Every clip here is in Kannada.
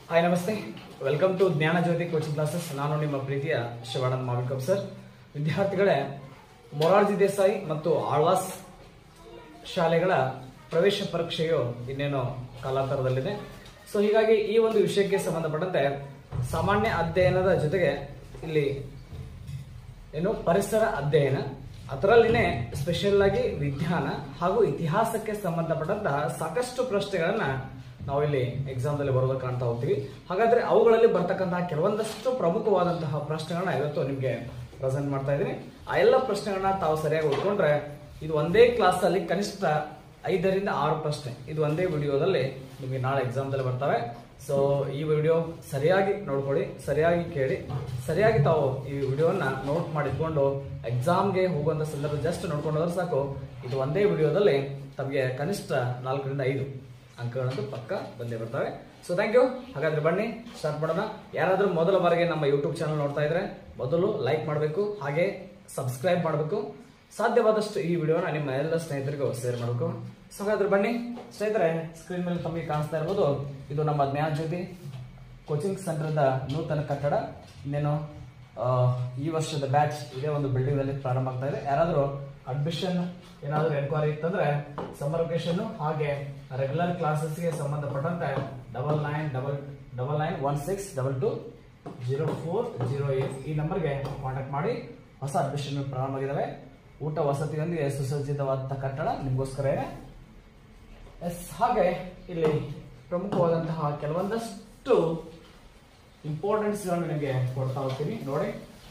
ಹಾಯ್ ನಮಸ್ತೆ ವೆಲ್ಕಮ್ ಟು ಜ್ಞಾನ ಜ್ಯೋತಿ ಕೋಚಿಂಗ್ ಕ್ಲಾಸಸ್ ನಾನು ನಿಮ್ಮ ಪ್ರೀತಿಯ ಶಿವಾನಂದ್ ಮಾವಿಕಂ ಸರ್ ವಿದ್ಯಾರ್ಥಿಗಳೇ ಮೊರಾರ್ಜಿ ದೇಸಾಯಿ ಮತ್ತು ಆಳ್ವಾಸ್ ಶಾಲೆಗಳ ಪ್ರವೇಶ ಪರೀಕ್ಷೆಯು ಇನ್ನೇನು ಕಾಲಾಂತರದಲ್ಲಿದೆ ಸೊ ಹೀಗಾಗಿ ಈ ಒಂದು ವಿಷಯಕ್ಕೆ ಸಂಬಂಧಪಟ್ಟಂತೆ ಸಾಮಾನ್ಯ ಅಧ್ಯಯನದ ಜೊತೆಗೆ ಇಲ್ಲಿ ಏನು ಪರಿಸರ ಅಧ್ಯಯನ ಅದರಲ್ಲಿನೇ ಸ್ಪೆಷಲ್ ಆಗಿ ವಿಜ್ಞಾನ ಹಾಗೂ ಇತಿಹಾಸಕ್ಕೆ ಸಂಬಂಧಪಟ್ಟಂತಹ ಸಾಕಷ್ಟು ಪ್ರಶ್ನೆಗಳನ್ನ ನಾವು ಇಲ್ಲಿ ಎಕ್ಸಾಮ್ ದಲ್ಲಿ ಬರೋದಕ್ಕೆ ಕಾಣ್ತಾ ಹೋಗ್ತೀವಿ ಹಾಗಾದ್ರೆ ಅವುಗಳಲ್ಲಿ ಬರ್ತಕ್ಕಂತಹ ಕೆಲವೊಂದಷ್ಟು ಪ್ರಮುಖವಾದಂತಹ ಪ್ರಶ್ನೆಗಳನ್ನ ಇವತ್ತು ನಿಮ್ಗೆ ಪ್ರೆಸೆಂಟ್ ಮಾಡ್ತಾ ಇದ್ದೀನಿ ಆ ಎಲ್ಲ ಪ್ರಶ್ನೆಗಳನ್ನ ತಾವು ಸರಿಯಾಗಿ ಓದ್ಕೊಂಡ್ರೆ ಇದು ಒಂದೇ ಕ್ಲಾಸ್ ಅಲ್ಲಿ ಕನಿಷ್ಠ ಐದರಿಂದ ಆರು ಪ್ರಶ್ನೆ ಇದು ಒಂದೇ ವಿಡಿಯೋದಲ್ಲಿ ನಿಮಗೆ ನಾಳೆ ಎಕ್ಸಾಮ್ ದಲ್ಲಿ ಬರ್ತವೆ ಸೊ ಈ ವಿಡಿಯೋ ಸರಿಯಾಗಿ ನೋಡ್ಕೊಳ್ಳಿ ಸರಿಯಾಗಿ ಕೇಳಿ ಸರಿಯಾಗಿ ತಾವು ಈ ವಿಡಿಯೋನ ನೋಟ್ ಮಾಡಿಕೊಂಡು ಎಕ್ಸಾಮ್ಗೆ ಹೋಗುವಂತ ಸಂದರ್ಭ ಜಸ್ಟ್ ನೋಡ್ಕೊಂಡು ಹೋದ್ರೆ ಸಾಕು ಇದು ಒಂದೇ ವಿಡಿಯೋದಲ್ಲಿ ತಮಗೆ ಕನಿಷ್ಠ ನಾಲ್ಕರಿಂದ ಐದು ಅಂಕಗಳಂತೂ ಪಕ್ಕ ಬಂದೇ ಬರ್ತವೆ ಸೊ ಥ್ಯಾಂಕ್ ಯು ಹಾಗಾದ್ರೆ ಬನ್ನಿ ಸ್ಟಾರ್ಟ್ ಮಾಡೋಣ ಯಾರಾದ್ರೂ ಮೊದಲ ಬಾರಿಗೆ ನಮ್ಮ ಯೂಟ್ಯೂಬ್ ಚಾನಲ್ ನೋಡ್ತಾ ಇದ್ರೆ ಮೊದಲು ಲೈಕ್ ಮಾಡಬೇಕು ಹಾಗೆ ಸಬ್ಸ್ಕ್ರೈಬ್ ಮಾಡಬೇಕು ಸಾಧ್ಯವಾದಷ್ಟು ಈ ವಿಡಿಯೋನ ನಿಮ್ಮ ಎಲ್ಲ ಸ್ನೇಹಿತರಿಗೂ ಶೇರ್ ಮಾಡಬೇಕು ಸೊ ಹಾಗಾದ್ರೆ ಬನ್ನಿ ಸ್ನೇಹಿತರೆ ಸ್ಕ್ರೀನ್ ಮೇಲೆ ತಮಗೆ ಕಾಣಿಸ್ತಾ ಇರ್ಬೋದು ಇದು ನಮ್ಮ ಜ್ಞಾನ ಜ್ಯೋತಿ ಕೋಚಿಂಗ್ ಸೆಂಟರ್ದ ನೂತನ ಕಟ್ಟಡ ಇನ್ನೇನು ಆ, ಈ ವರ್ಷದ ಬ್ಯಾಚ್ ಇದೇ ಒಂದು ಬಿಲ್ಡಿಂಗ್ ಅಲ್ಲಿ ಪ್ರಾರಂಭ ಆಗ್ತಾ ಇದೆ ಯಾರಾದರೂ ಅಡ್ಮಿಷನ್ ಏನಾದರೂ ಎನ್ಕ್ವೈರಿ ಇತ್ತಂದ್ರೆ ಸಮ್ಮರ್ ವೆಕೇಶನ್ ಹಾಗೆ ರೆಗ್ಯುಲರ್ ಕ್ಲಾಸಸ್ಗೆ ಸಂಬಂಧಪಟ್ಟಂತೆ double nine double double nine one six double two zero four zero eight ಈ ನಂಬರ್ಗೆ ಕಾಂಟ್ಯಾಕ್ಟ್ ಮಾಡಿ ಹೊಸ ಅಡ್ಮಿಷನ್ ಪ್ರಾರಂಭ ಆಗಿದ್ದಾವೆ ಊಟ ವಸತಿಯೊಂದಿಗೆ ಸುಸಜ್ಜಿತವಾದ ಕಟ್ಟಡ ನಿಮಗೋಸ್ಕರ ಇದೆ ಎಸ್ ಹಾಗೆ ಇಲ್ಲಿ ಪ್ರಮುಖವಾದಂತಹ ಕೆಲವೊಂದಷ್ಟು ಇಂಪಾರ್ಟೆನ್ಸ್ಗಳನ್ನು ನಿಮಗೆ ಕೊಡ್ತಾ ಹೋಗ್ತೀನಿ ನೋಡಿ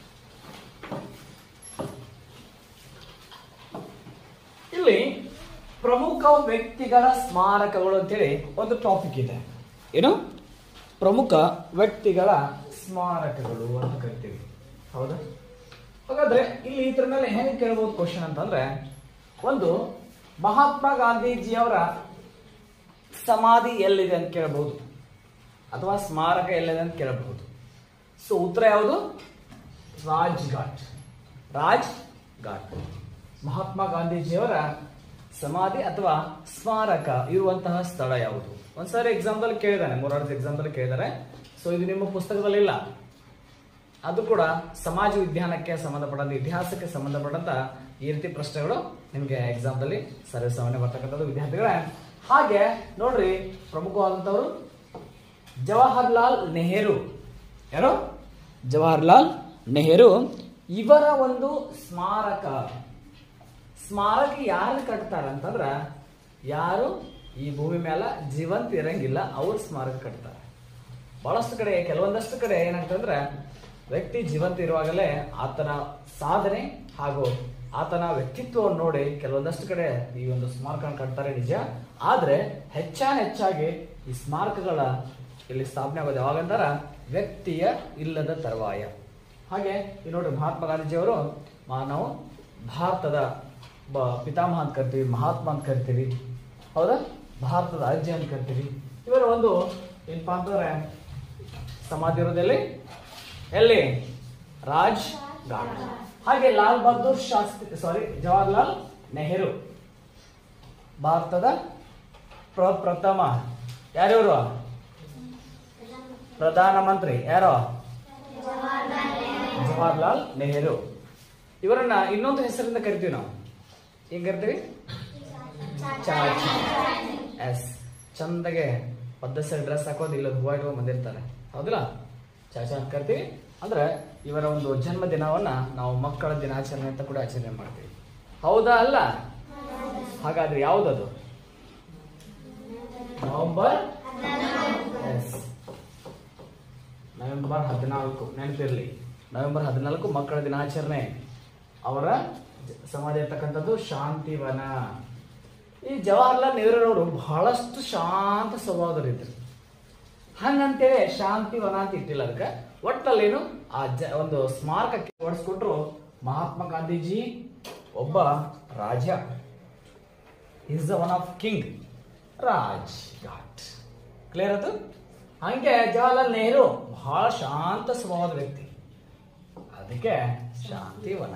ಇಲ್ಲಿ ಪ್ರಮುಖ ವ್ಯಕ್ತಿಗಳ ಸ್ಮಾರಕಗಳು ಅಂತೇಳಿ ಒಂದು ಟಾಪಿಕ್ ಇದೆ ಏನು ಪ್ರಮುಖ ವ್ಯಕ್ತಿಗಳ ಸ್ಮಾರಕಗಳು ಅಂತ ಕರಿತೀವಿ ಹೌದಾ ಹಾಗಾದ್ರೆ ಇಲ್ಲಿ ಇದ್ರ ಮೇಲೆ ಹೆಂಗ್ ಕೇಳ್ಬೋದು ಕ್ವಶನ್ ಅಂತಂದ್ರೆ ಒಂದು ಮಹಾತ್ಮ ಗಾಂಧೀಜಿಯವರ ಸಮಾಧಿ ಎಲ್ಲಿದೆ ಅಂತ ಕೇಳಬಹುದು ಅಥವಾ ಸ್ಮಾರಕ ಎಲ್ಲಿದೆ ಅಂತ ಕೇಳಬಹುದು ಸೊ ಉತ್ತರ ಯಾವುದು ರಾಜ್ ಘಾಟ್ ರಾಜ್ ಘಾಟ್ ಮಹಾತ್ಮ ಗಾಂಧೀಜಿಯವರ ಸಮಾಧಿ ಅಥವಾ ಸ್ಮಾರಕ ಇರುವಂತಹ ಸ್ಥಳ ಯಾವುದು ಒಂದ್ಸಾರಿ ಎಕ್ಸಾಮ್ದಲ್ಲಿ ಕೇಳಿದಾನೆ ಮೂರಾರ್ಜಿ ಎಕ್ಸಾಮ್ದಲ್ಲಿ ಕೇಳಿದ್ದಾರೆ ಸೊ ಇದು ನಿಮ್ಮ ಪುಸ್ತಕದಲ್ಲಿ ಇಲ್ಲ ಅದು ಕೂಡ ಸಮಾಜ ವಿಜ್ಞಾನಕ್ಕೆ ಸಂಬಂಧಪಟ್ಟಂತ ಇತಿಹಾಸಕ್ಕೆ ಸಂಬಂಧಪಟ್ಟಂತ ಈ ರೀತಿ ಪ್ರಶ್ನೆಗಳು ನಿಮಗೆ ಎಕ್ಸಾಮ್ದಲ್ಲಿ ಸರ್ವೇ ಸಾಮಾನ್ಯ ಬರ್ತಕ್ಕಂಥದ್ದು ವಿದ್ಯಾರ್ಥಿಗಳೇ ಹಾಗೆ ನೋಡ್ರಿ ಪ್ರಮುಖವಾದಂಥವ್ರು ಜವಾಹರ್ಲಾಲ್ ನೆಹರು ಯಾರು ಜವಾಹರ್ಲಾಲ್ ನೆಹರು ಇವರ ಒಂದು ಸ್ಮಾರಕ ಸ್ಮಾರಕ ಯಾರು ಕಟ್ತಾರ ಅಂತಂದ್ರ ಯಾರು ಈ ಭೂಮಿ ಮೇಲೆ ಜೀವಂತ ಇರಂಗಿಲ್ಲ ಅವ್ರ ಸ್ಮಾರಕ ಕಟ್ತಾರೆ ಬಹಳಷ್ಟು ಕಡೆ ಕೆಲವೊಂದಷ್ಟು ಕಡೆ ಏನಾಗ್ತಂದ್ರೆ ವ್ಯಕ್ತಿ ಜೀವಂತ ಇರುವಾಗಲೇ ಆತನ ಸಾಧನೆ ಹಾಗೂ ಆತನ ವ್ಯಕ್ತಿತ್ವವನ್ನು ನೋಡಿ ಕೆಲವೊಂದಷ್ಟು ಕಡೆ ಈ ಒಂದು ಸ್ಮಾರಕ ಕಟ್ತಾರೆ ನಿಜ ಆದ್ರೆ ಹೆಚ್ಚಾನ ಹೆಚ್ಚಾಗಿ ಈ ಸ್ಮಾರಕಗಳ ಇಲ್ಲಿ ಸ್ಥಾಪನೆ ಆಗೋದು ಯಾವಾಗಂತಾರ ವ್ಯಕ್ತಿಯ ಇಲ್ಲದ ತರುವಾಯ ಹಾಗೆ ಈ ನೋಡ್ರಿ ಮಹಾತ್ಮ ಗಾಂಧೀಜಿಯವರು ಮಾ- ನಾವು ಭಾರತದ ಬ ಪಿತಾಮಹ ಅಂತ ಕರಿತೀವಿ ಮಹಾತ್ಮ ಅಂತ ಕರಿತೀವಿ ಹೌದಾ ಭಾರತದ ಅಜ್ಜಿ ಅಂತ ಕರಿತೀವಿ ಇವರ ಒಂದು ಏನಪ್ಪ ಅಂತಂದ್ರೆ ಸಮಾಧಿ ಇರೋದೆಲ್ಲಿ ಎಲ್ಲಿ ರಾಜ್ ಘಾಟ್ ಹಾಗೆ ಲಾಲ್ ಬಹದ್ದೂರ್ ಶಾಸ್ತ್ರಿ ಸಾರಿ ಜವಾಹರ್ಲಾಲ್ ನೆಹರು ಭಾರತದ ಪ್ರಪ್ರಥಮ ಯಾರಿವರು ಪ್ರಧಾನಮಂತ್ರಿ ಯಾರೋ ಜವಾಹರ್ಲಾಲ್ ನೆಹರು ಇವರನ್ನ ಇನ್ನೊಂದು ಹೆಸರಿಂದ ಕರಿತೀವಿ ನಾವು ಏನ್ ಕರಿತೀವಿ ಚಾಚಾ ಎಸ್ ಚಂದಗೆ ಪದ್ಧತಿ ಡ್ರೆಸ್ ಹಾಕೋದು ಇಲ್ಲ ಹೂವ ಇಟ್ಕೊಂಡು ಬಂದಿರ್ತಾರೆ ಹೌದಿಲ್ಲ ಚಾಚಾ ಅಂತ ಕರಿತೀವಿ ಅಂದ್ರೆ ಇವರ ಒಂದು ಜನ್ಮ ದಿನವನ್ನ ನಾವು ಮಕ್ಕಳ ದಿನಾಚರಣೆ ಅಂತ ಕೂಡ ಆಚರಣೆ ಮಾಡ್ತೀವಿ ಹೌದಾ ಅಲ್ಲ ಹಾಗಾದ್ರೆ ಯಾವುದದು ನವೆಂಬರ್ ಎಸ್ ನವೆಂಬರ್ ಹದಿನಾಲ್ಕು ನೆನಪಿರಲಿ ನವೆಂಬರ್ ಹದಿನಾಲ್ಕು ಮಕ್ಕಳ ದಿನಾಚರಣೆ ಅವರ ಜ- ಸಮಾಧಿ ಇರ್ತಕ್ಕಂಥದ್ದು ಶಾಂತಿವನ ಈ ಜವಾಹರ್ಲಾಲ್ ನೆಹರೂರವರು ಬಹಳಷ್ಟು ಶಾಂತ ಸ್ವಭಾವದಲ್ಲಿದ್ದರು ಹಂಗಂತೇಳಿ ಶಾಂತಿವನ ಅಂತ ಇಟ್ಟಿಲ್ಲ ಅದಕ್ಕೆ ಒಟ್ಟಲ್ಲೇನು ಆ ಜ ಒಂದು ಸ್ಮಾರಕಕ್ಕೆ ಓಡಿಸ್ಕೊಟ್ರು ಮಹಾತ್ಮ ಗಾಂಧೀಜಿ ಒಬ್ಬ ರಾಜ is the one of king Raj Ghat clear ಅದು ಹಂಗೆ ಜವಾಹರ್ಲಾಲ್ ನೆಹರು ಬಹಳ ಶಾಂತ ಸ್ವಭಾವದ ವ್ಯಕ್ತಿ ಅದಕ್ಕೆ ಶಾಂತಿವನ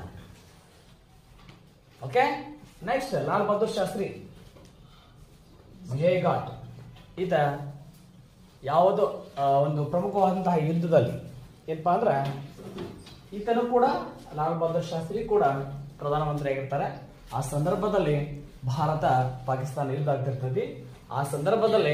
ಓಕೆ ನೆಕ್ಸ್ಟ್ ಲಾಲ್ ಬಹದ್ದೂರ್ ಶಾಸ್ತ್ರಿ ವಿಜಯ್ ಘಾಟ್ ಈತ ಯಾವುದು ಆ, ಒಂದು ಪ್ರಮುಖವಾದಂತಹ ಯುದ್ಧದಲ್ಲಿ ಏನಪ್ಪಾ ಅಂದ್ರೆ ಈತನು ಕೂಡ ಲಾಲ್ ಬಹದ್ದೂರ್ ಶಾಸ್ತ್ರಿ ಕೂಡ ಪ್ರಧಾನಮಂತ್ರಿ ಆಗಿರ್ತಾರೆ ಆ ಸಂದರ್ಭದಲ್ಲಿ ಭಾರತ ಪಾಕಿಸ್ತಾನ ಯುದ್ಧ ಆಗ್ತಿರ್ತೈತಿ ಆ ಸಂದರ್ಭದಲ್ಲಿ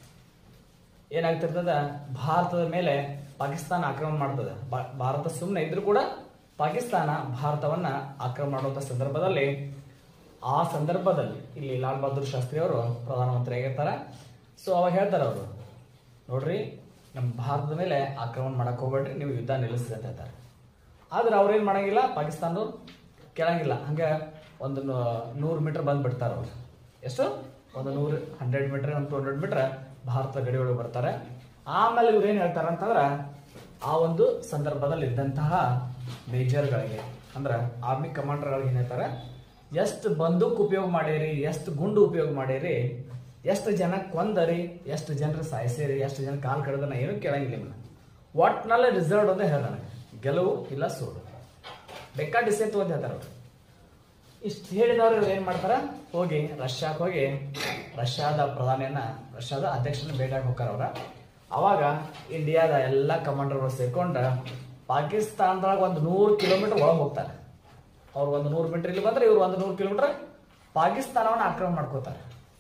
ಏನಾಗ್ತಿರ್ತದ ಭಾರತದ ಮೇಲೆ ಪಾಕಿಸ್ತಾನ ಆಕ್ರಮಣ ಮಾಡ್ತದೆ ಭಾ- ಭಾರತ ಸುಮ್ಮನೆ ಇದ್ರೂ ಕೂಡ ಪಾಕಿಸ್ತಾನ ಭಾರತವನ್ನ ಆಕ್ರಮಣ ಮಾಡುವಂತ ಸಂದರ್ಭದಲ್ಲಿ ಆ ಸಂದರ್ಭದಲ್ಲಿ ಇಲ್ಲಿ ಲಾಲ್ ಬಹದ್ದೂರ್ ಶಾಸ್ತ್ರಿ ಅವರು ಪ್ರಧಾನಮಂತ್ರಿ ಆಗಿರ್ತಾರೆ ಸೊ ಅವಾಗ ಹೇಳ್ತಾರೆ ಅವರು ನೋಡ್ರಿ ನಮ್ಮ ಭಾರತದ ಮೇಲೆ ಆಕ್ರಮಣ ಮಾಡಕ್ ಹೋಗ್ಬೇಡ್ರಿ ನೀವು ಯುದ್ಧ ನಿಲ್ಲಿಸ್ರಿ ಅಂತ ಹೇಳ್ತಾರೆ ಆದ್ರೆ ಅವ್ರೇನ್ ಮಾಡಂಗಿಲ್ಲ ಪಾಕಿಸ್ತಾನದವ್ರು ಕೇಳಂಗಿಲ್ಲ ಹಂಗೆ ಒಂದು ನೂರು ಮೀಟರ್ ಬಂದ್ಬಿಡ್ತಾರೆ ಅವ್ರು ಎಷ್ಟು ಒಂದು ನೂರು ಹಂಡ್ರೆಡ್ ಮೀಟರ್ ಒಂದು ಟು ಹಂಡ್ರೆಡ್ ಮೀಟರ್ ಭಾರತ ಗಡಿ ಒಳಗೆ ಬರ್ತಾರೆ ಆಮೇಲೆ ಇವ್ರು ಏನ್ ಹೇಳ್ತಾರೆ ಅಂತಂದ್ರೆ ಆ ಒಂದು ಸಂದರ್ಭದಲ್ಲಿ ಇದ್ದಂತಹ ಮೇಜರ್ಗಳಿಗೆ ಅಂದ್ರೆ ಆರ್ಮಿ ಕಮಾಂಡರ್ಗಳಿಗೆ ಏನ್ ಹೇಳ್ತಾರೆ ಎಷ್ಟು ಬಂದೂಕ್ ಉಪಯೋಗ ಮಾಡೀರಿ ಎಷ್ಟು ಗುಂಡು ಉಪಯೋಗ ಮಾಡೀರಿ ಎಷ್ಟು ಜನ ಕೊಂದರಿ ಎಷ್ಟು ಜನರು ಸಾಯಿಸಿರಿ ಎಷ್ಟು ಜನ ಕಾಲ್ ಕಡ್ದ ನಾ ಏನೂ ಕೇಳಂಗಿಲ್ಲ ನಿಮ್ಮನ್ನ ಒಟ್ನಲ್ಲಿ ರಿಸಲ್ಟ್ ಅಂತ ಹೇಳ ನನಗೆ ಗೆಲುವು ಇಲ್ಲ ಸೋಲು ಬೇಕಾ ಡಿಸೈನ್ ಅಂತ ಹೇಳ್ತಾರೆ ಅವ್ರು ಇಷ್ಟು ಹೇಳಿದವರು ಇವ್ರು ಏನ್ ಮಾಡ್ತಾರ ಹೋಗಿ ರಷ್ಯಾಕ್ ಹೋಗಿ ರಷ್ಯಾದ ಪ್ರಧಾನಿಯನ್ನ ರಷ್ಯಾದ ಅಧ್ಯಕ್ಷನ ಭೇಟಿಯಾಗಿ ಹೋಗ್ತಾರ ಅವ್ರ ಅವಾಗ ಇಂಡಿಯಾದ ಎಲ್ಲ ಕಮಾಂಡರ್ಗಳು ಸೇರ್ಕೊಂಡ ಪಾಕಿಸ್ತಾನದಾಗ ಒಂದು ನೂರು ಕಿಲೋಮೀಟರ್ ಒಳಗೆ ಹೋಗ್ತಾರೆ ಅವ್ರು ಒಂದು ನೂರು ಮೀಟರ್ ಇಲ್ಲಿ ಬಂದ್ರೆ ಇವ್ರು ಒಂದು ನೂರು ಕಿಲೋಮೀಟರ್ ಪಾಕಿಸ್ತಾನವನ್ನ ಆಕ್ರಮಣ ಮಾಡ್ಕೋತಾರೆ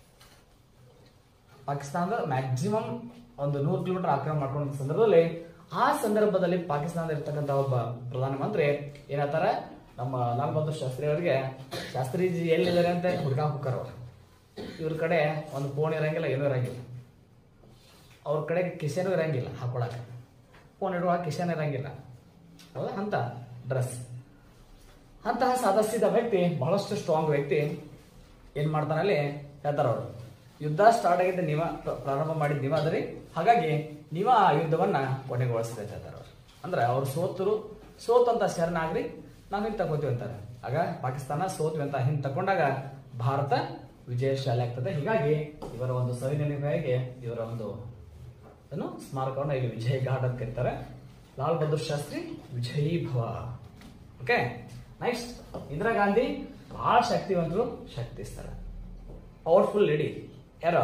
ಪಾಕಿಸ್ತಾನದ ಮ್ಯಾಕ್ಸಿಮಮ್ ಒಂದು ನೂರು ಕಿಲೋಮೀಟರ್ ಆಕ್ರಮಣ ಮಾಡ್ಕೊಂಡ ಸಂದರ್ಭದಲ್ಲಿ ಆ ಸಂದರ್ಭದಲ್ಲಿ ಪಾಕಿಸ್ತಾನದ ಇರ್ತಕ್ಕಂಥ ಒಬ್ಬ ಪ್ರಧಾನಮಂತ್ರಿ ಏನಂತಾರೆ ನಮ್ಮ ಲಾಲ್ ಬಹದ್ದೂರ್ ಶಾಸ್ತ್ರಿ ಅವರಿಗೆ ಶಾಸ್ತ್ರೀಜಿ ಎಲ್ಲಿದ್ದಾರೆ ಅಂತ ಹುಡುಗಾಕ್ ಹೋಗ್ತಾರ ಅವ್ರು ಇವ್ರ ಕಡೆ ಒಂದು ಫೋನ್ ಇರಂಗಿಲ್ಲ ಏನೂ ಇರಂಗಿಲ್ಲ ಅವ್ರ ಕಡೆ ಕಿಶನ್ ಇರಂಗಿಲ್ಲ ಹಾಕೊಳಕ್ಕೆ ಫೋನ್ ಇಡುವ ಕಿಶನ್ ಇರಂಗಿಲ್ಲ ಹೌದಾ ಅಂತ ಡ್ರೆಸ್ ಅಂತಹ ಸಾಧಿಸಿದ ವ್ಯಕ್ತಿ ಬಹಳಷ್ಟು ಸ್ಟ್ರಾಂಗ್ ವ್ಯಕ್ತಿ ಏನ್ ಮಾಡ್ತಾನಲ್ಲಿ ಹೇಳ್ತಾರ ಅವರು ಯುದ್ಧ ಸ್ಟಾರ್ಟ್ ಆಗಿದ್ದ ನೀವ ಪ್ರ- ಪ್ರಾರಂಭ ಮಾಡಿದ ನೀವ ಅದರಿ ಹಾಗಾಗಿ ನೀವ ಆ ಯುದ್ಧವನ್ನ ಕೊನೆಗೊಳಿಸಿದೆ ಅಂತ ಹೇಳ್ತಾರೆ ಅವ್ರು ಅಂದ್ರೆ ಅವ್ರು ಸೋತರು ಸೋತಂತ ಶರಣಾಗ್ರಿ ನಾವು ಹಿಂದೆ ತಗೋತೀವಿ ಅಂತಾರೆ ಆಗ ಪಾಕಿಸ್ತಾನ ಸೋತ್ವಿ ಅಂತ ಹಿಂದೆ ತಕೊಂಡಾಗ ಭಾರತ ವಿಜಯಶಾಲಿ ಆಗ್ತದೆ ಹೀಗಾಗಿ ಇವರ ಒಂದು ಸವಿನ ನಿರ್ಣಯಕ್ಕೆ ಇವರ ಒಂದು ಏನು ಸ್ಮಾರಕವನ್ನು ಇಲ್ಲಿ ವಿಜಯ್ ಘಾಟ್ ಅಂತ ಕರೀತಾರೆ ಲಾಲ್ ಬಹದ್ದೂರ್ ಶಾಸ್ತ್ರಿ ವಿಜಯೀ ಭವ ಓಕೆ ನೆಕ್ಸ್ಟ್ ಇಂದಿರಾ ಗಾಂಧಿ ಬಹಳ ಶಕ್ತಿವಂತರು ಶಕ್ತಿಸ್ತಾರೆ ಪವರ್ಫುಲ್ ಲೇಡಿ ಯಾರು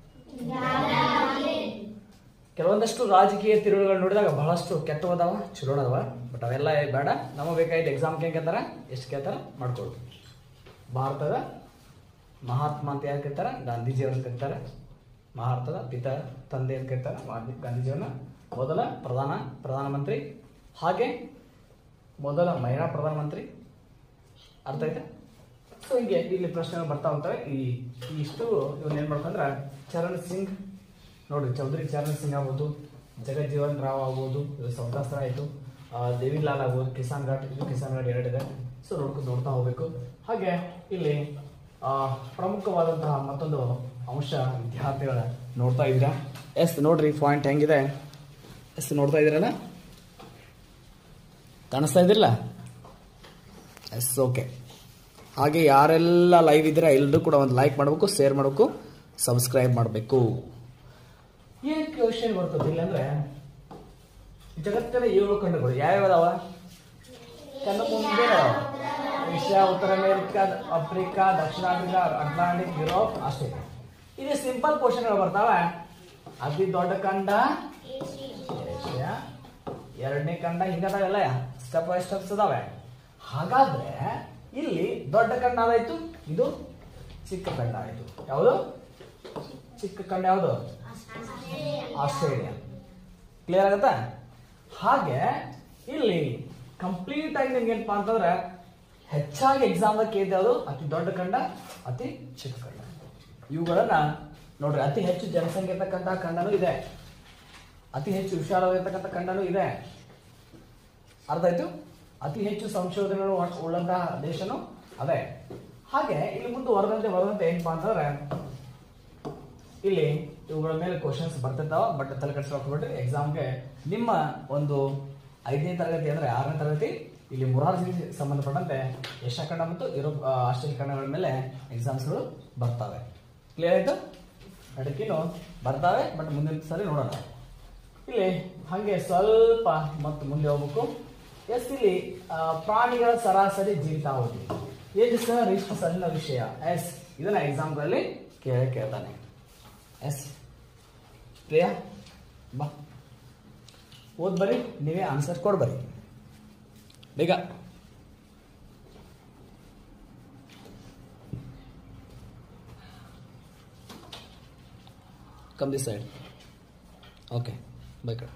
ಕೆಲವೊಂದಷ್ಟು ರಾಜಕೀಯ ತಿರುಳುಗಳು ನೋಡಿದಾಗ ಬಹಳಷ್ಟು ಕೆಟ್ಟವದಾವ ಚಲೋ ಅದಾವ ಬಟ್ ಅವೆಲ್ಲ ಬೇಡ ನಮಗೆ ಬೇಕಾಗಿದ್ದ ಎಕ್ಸಾಮ್ಗೆ ಹೆಂಗೆ ಕೇಳ್ತಾರ ಎಷ್ಟು ಕೇಳ್ತಾರ ಮಾಡ್ಕೊಳ್ತು ಭಾರತದ ಮಹಾತ್ಮ ಅಂತ ಯಾರು ಕರೀತಾರ ಗಾಂಧೀಜಿ ಅವ್ರು ಕರೀತಾರೆ ಭಾರತದ ಪಿತ ತಂದೆ ಅಂತ ಕರೀತಾರೆ ಗಾಂಧಿ ಗಾಂಧೀಜಿಯವ್ರನ್ನ ಮೊದಲ ಪ್ರಧಾನ ಪ್ರಧಾನಮಂತ್ರಿ ಹಾಗೆ ಮೊದಲ ಮಹಿಳಾ ಪ್ರಧಾನಮಂತ್ರಿ ಅರ್ಥ ಆಯ್ತಾ ಸೊ ಹಿಂಗೆ ಇಲ್ಲಿ ಪ್ರಶ್ನೆಗಳು ಬರ್ತಾ ಹೋಗ್ತವೆ ಈ ಈ ಇಷ್ಟು ಇವನ್ ಏನ್ ಮಾಡ್ಕೊಂಡ್ರೆ ಚರಣ್ ಸಿಂಗ್ ನೋಡ್ರಿ ಚೌಧರಿ ಚರಣ್ ಸಿಂಗ್ ಆಗ್ಬೋದು ಜಗಜ್ಜೀವನ್ ರಾವ್ ಆಗ್ಬೋದು ಇದು ಸೌದಾಸ್ತ್ರ ಆಯ್ತು ಆ, ದೇವಿಲಾಲ್ ಆಗ್ಬೋದು ಕಿಸಾನ್ ಘಾಟ್ ಇದು ಕಿಸಾನ್ ಘಾಟ್ ಎರಡಿದೆ ಸೊ ನೋಡ್ಕೊಂಡು ನೋಡ್ತಾ ಹೋಗ್ಬೇಕು ಹಾಗೆ ಇಲ್ಲಿ ಆ, ಪ್ರಮುಖವಾದಂತಹ ಮತ್ತೊಂದು ಅಂಶ ವಿದ್ಯಾರ್ಥಿಗಳ ನೋಡ್ತಾ ಇದ್ದೀರಾ ಎಸ್ ನೋಡ್ರಿ ಪಾಯಿಂಟ್ ಹೆಂಗಿದೆ ಎಸ್ ನೋಡ್ತಾ ಇದ್ದೀರಲ್ಲ ಕಾಣಿಸ್ತಾ ಇದ್ದಿರಲ್ಲ ಎಸ್ ಓಕೆ ಹಾಗೆ ಯಾರೆಲ್ಲ ಲೈವ್ ಇದ್ದೀರಾ ಎಲ್ಲರೂ ಕೂಡ ಒಂದು ಲೈಕ್ ಮಾಡಬೇಕು ಶೇರ್ ಮಾಡಬೇಕು ಸಬ್ಸ್ಕ್ರೈಬ್ ಮಾಡಬೇಕು ಏನು ಕ್ವಶನ್ ಬರ್ತದೆ ಇಲ್ಲಾಂದ್ರೆ ಜಗತ್ತಿನ ಏಳು ಖಂಡಗಳು ಯಾವ್ಯಾವ ಅದಾವ ಕಣ್ಣು ಮುಂದೆ ಏಷ್ಯಾ ಉತ್ತರ ಅಮೇರಿಕಾ ಆಫ್ರಿಕಾ ದಕ್ಷಿಣ ಆಫ್ರಿಕಾ ಅಟ್ಲಾಂಟಿಕ್ ಯುರೋಪ್ ಆಸ್ಟ್ರೇಲಿಯಾ ಇದು ಸಿಂಪಲ್ ಕ್ವಶನ್ಗಳು ಬರ್ತಾವೆ ಅತಿ ದೊಡ್ಡ ಖಂಡ ಏಷ್ಯಾ ಎರಡನೇ ಖಂಡ ಹಿಂಗದಾವೆಲ್ಲ ಸ್ಟೆಪ್ ಬೈ ಸ್ಟೆಪ್ಸ್ ಅದಾವೆ ಹಾಗಾದ್ರೆ ಇಲ್ಲಿ ದೊಡ್ಡ ಖಂಡ ಆದಾಯ್ತು ಇದು ಚಿಕ್ಕ ಖಂಡ ಆಯ್ತು ಯಾವುದು ಚಿಕ್ಕ ಖಂಡ ಯಾವುದು ಆಸ್ಟ್ರೇಲಿಯಾ ಕ್ಲಿಯರ್ ಆಗತ್ತಾ ಹಾಗೆ ಇಲ್ಲಿ ಕಂಪ್ಲೀಟ್ ಆಗಿ ನಿಮ್ಗೆ ಏನಪ್ಪಾ ಅಂತಂದ್ರೆ ಹೆಚ್ಚಾಗಿ ಎಕ್ಸಾಮ್ದಾಗ ಕೇಳಿದೆ ಅದು ಅತಿ ದೊಡ್ಡ ಖಂಡ ಅತಿ ಚಿಕ್ಕ ಖಂಡ ಇವುಗಳನ್ನ ನೋಡ್ರಿ ಅತಿ ಹೆಚ್ಚು ಜನಸಂಖ್ಯೆ ಇರ್ತಕ್ಕಂಥ ಖಂಡನೂ ಇದೆ ಅತಿ ಹೆಚ್ಚು ವಿಶಾಲವಾಗಿರ್ತಕ್ಕಂಥ ಖಂಡನೂ ಇದೆ ಅರ್ಥ ಆಯ್ತು ಅತಿ ಹೆಚ್ಚು ಸಂಶೋಧನೆಗಳು ಉಳ್- ಉಳ್ಳಂತಹ ದೇಶನೂ ಅದೇ ಹಾಗೆ ಇಲ್ಲಿ ಮುಂದೆ ವರದಂತೆ ವರದಂತೆ ಏನಪ್ಪಾ ಅಂತಂದ್ರೆ ಇಲ್ಲಿ ಇವುಗಳ ಮೇಲೆ ಕ್ವಶನ್ಸ್ ಬರ್ತಿರ್ತಾವ ಬಟ್ ತಲೆ ಕೆಡಿಸ್ಕೊಳ್ಬಿಟ್ರೆ ಎಕ್ಸಾಮ್ಗೆ ನಿಮ್ಮ ಒಂದು ಐದನೇ ತರಗತಿ ಅಂದ್ರೆ ಆರನೇ ತರಗತಿ ಇಲ್ಲಿ ಮುರಾರ್ಜಿ ಸಂಬಂಧಪಟ್ಟಂತೆ ಏಷ್ಯಾ ಖಂಡ ಮತ್ತು ಯುರೋಪ್ ಆ, ಆಸ್ಟ್ರೇಲಿಯಾ ಖಂಡಗಳ ಮೇಲೆ ಎಕ್ಸಾಮ್ಸ್ಗಳು ಬರ್ತವೆ ಕ್ಲಿಯರ್ ಆಯ್ತು ಅದಕ್ಕೇನು ಬರ್ತಾವೆ ಬಟ್ ಮುಂದಿನ ಸರಿ ನೋಡೋಣ ಇಲ್ಲಿ ಹಾಗೆ ಸ್ವಲ್ಪ ಮತ್ತು ಮುಂದೆ ಹೋಗ್ಬೇಕು ಎಸ್ ಇಲ್ಲಿ ಆ, ಪ್ರಾಣಿಗಳ ಸರಾಸರಿ ಜೀವಿತಾವಧಿ ಇದು ಸಹ ಇಷ್ಟು ಸಣ್ಣ ವಿಷಯ ಎಸ್ ಇದನ್ನ ಎಕ್ಸಾಮ್ಗಳಲ್ಲಿ ಕೇಳೇ ಕೇಳ್ತಾನೆ ಎಸ್ ಪ್ರಿಯಾ ಬಾ ಓದ್ ಬರ್ರಿ ನೀವೇ ಆನ್ಸರ್ ಕೊಡ್ಬರಿ ಬೇಗ come this side okay bye ಕಡೆ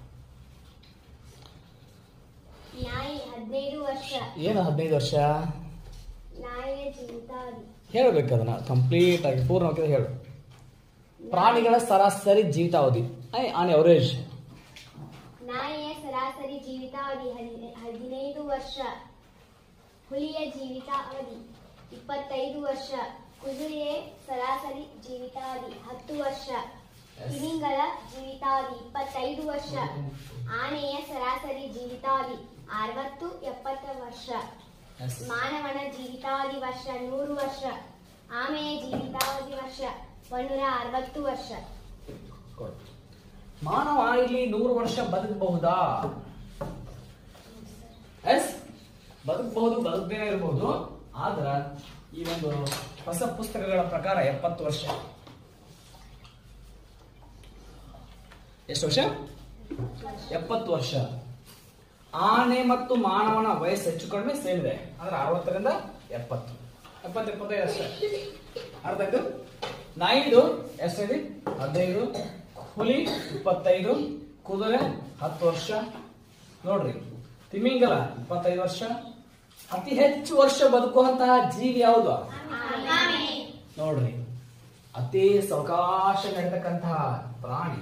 ನಾಯಿ ಹದಿನೈದು ವರ್ಷ ಏನು ಹದಿನೈದು ವರ್ಷ ನಾಯಿಯ ಜೀವಿತಾವಧಿ ಹೇಳಬೇಕು ಅದನ್ನ ಕಂಪ್ಲೀಟ್ ಆಗಿ ಪೂರ್ಣವಾಗಿ ಹೇಳು ಪ್ರಾಣಿಗಳ ಸರಾಸರಿ ಜೀವಿತಾವಧಿ ಐ ಆನ್ ಎವರೇಜ್ ನಾಯಿಯ ಸರಾಸರಿ ಜೀವಿತಾವಧಿ ಹದಿ- ಹದಿನೈದು ವರ್ಷ ಹುಲಿಯ ಜೀವಿತಾವಧಿ ಇಪ್ಪತ್ತೈದು ವರ್ಷ ಕುದುರೆಯ ಸರಾಸರಿ ಜೀವಿತಾವಧಿ ಹತ್ತು ವರ್ಷ ತಿಮಿಂಗಲ ಜೀವಿತಾವಧಿ ಇಪ್ಪತ್ತೈದು ವರ್ಷ ಆನೆಯ ಸರಾಸರಿ ಜೀವಿತಾವಧಿ ಅರವತ್ತು ಎಪ್ಪತ್ತು ವರ್ಷ ಮಾನವನ ಜೀವಿತಾವಧಿ ವರ್ಷ ನೂರು ವರ್ಷ ಆಮೆಯ ಜೀವಿತಾವಧಿ ವರ್ಷ ಒಂದೂರ ಅರವತ್ತು ವರ್ಷ ಮಾನವ ಇಲ್ಲಿ ನೂರು ವರ್ಷ ಬದುಕಬಹುದಾ ಎಸ್ ಬದುಕಬಹುದು ಬದುಕದೇನೆ ಇರಬಹುದು ಆದ್ರ ಈ ಒಂದು ಹೊಸ ಪುಸ್ತಕಗಳ ಪ್ರಕಾರ ಎಪ್ಪತ್ತು ವರ್ಷ ಎಷ್ಟು ವರ್ಷ ಎಪ್ಪತ್ತು ವರ್ಷ ಆನೆ ಮತ್ತು ಮಾನವನ ವಯಸ್ಸು ಹೆಚ್ಚು ಕಡಿಮೆ ಸೇಮ್ ಇದೆ ಅಂದ್ರೆ ಅರವತ್ತರಿಂದ ಎಪ್ಪತ್ತು ಎಪ್ಪತ್ತು ಎಪ್ಪತ್ತೈದು ಅಷ್ಟೇ ಅರ್ಥ ಆಯ್ತು ನಾಯಿದು ಎಷ್ಟಿದೆ ಹದಿನೈದು ಹುಲಿ ಇಪ್ಪತ್ತೈದು ಕುದುರೆ ಹತ್ತು ವರ್ಷ ನೋಡ್ರಿ ತಿಮಿಂಗಲ ಇಪ್ಪತ್ತೈದು ವರ್ಷ ಅತಿ ಹೆಚ್ಚು ವರ್ಷ ಬದುಕುವಂತಹ ಜೀವಿ ಯಾವುದು ನೋಡ್ರಿ ಅತಿ ಸಾವಕಾಶ ನಡೀತಕ್ಕಂತಹ ಪ್ರಾಣಿ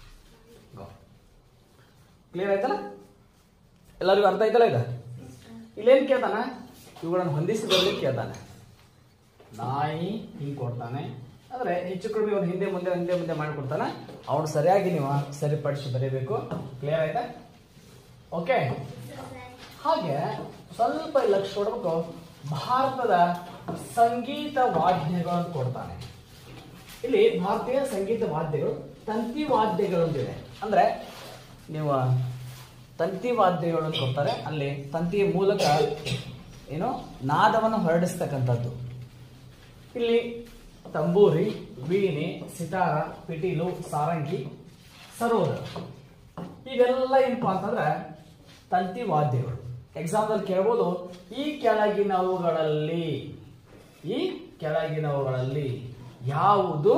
ಕ್ಲಿಯರ್ ಆಯ್ತಲ್ಲ ಎಲ್ಲರಿಗೂ ಅರ್ಥ ಆಯ್ತಲ್ಲ ಈಗ ಇಲ್ಲೇನ್ ಕೇಳ್ತಾನ ಇವುಗಳನ್ನು ಹೊಂದಿಸಿ ಬರ್ಲಿಕ್ಕೆ ಕೇಳ್ತಾನೆ ನಾಯಿ ಹಿಂಗ್ ಕೊಡ್ತಾನೆ ಅಂದ್ರೆ ಹೆಚ್ಚು ಕಡಿಮೆ ಅವ್ನು ಹಿಂದೆ ಮುಂದೆ ಹಿಂದೆ ಮುಂದೆ ಮಾಡಿಕೊಡ್ತಾನೆ ಅವನು ಸರಿಯಾಗಿ ನೀವು ಸರಿಪಡಿಸಿ ಬರೀಬೇಕು ಕ್ಲಿಯರ್ ಆಯ್ತಾ ಓಕೆ ಹಾಗೆ ಸ್ವಲ್ಪ ಲಕ್ಷ ಕೊಡ್ಬೇಕು ಭಾರತದ ಸಂಗೀತ ವಾದ್ಯಗಳು ಅಂತ ಕೊಡ್ತಾನೆ ಇಲ್ಲಿ ಭಾರತೀಯ ಸಂಗೀತ ವಾದ್ಯಗಳು ತಂತಿ ವಾದ್ಯಗಳು ಅಂತಿದೆ ಅಂದ್ರೆ ನೀವು ತಂತಿ ವಾದ್ಯಗಳು ಅಂತ ಕೊಡ್ತಾರೆ ಅಲ್ಲಿ ತಂತಿಯ ಮೂಲಕ ಏನು ನಾದವನ್ನು ಹೊರಡಿಸ್ತಕ್ಕಂಥದ್ದು ಇಲ್ಲಿ ತಂಬೂರಿ ವೀಣೆ ಸಿತಾರ ಪಿಟೀಲು ಸಾರಂಗಿ ಸರೋದ ಇವೆಲ್ಲ ಏನಪ್ಪಾ ಅಂತಂದ್ರೆ ತಂತಿ ವಾದ್ಯಗಳು ಎಕ್ಸಾಂಪಲ್ ಕೇಳ್ಬೋದು ಈ ಕೆಳಗಿನವುಗಳಲ್ಲಿ ಈ ಕೆಳಗಿನವುಗಳಲ್ಲಿ ಯಾವುದು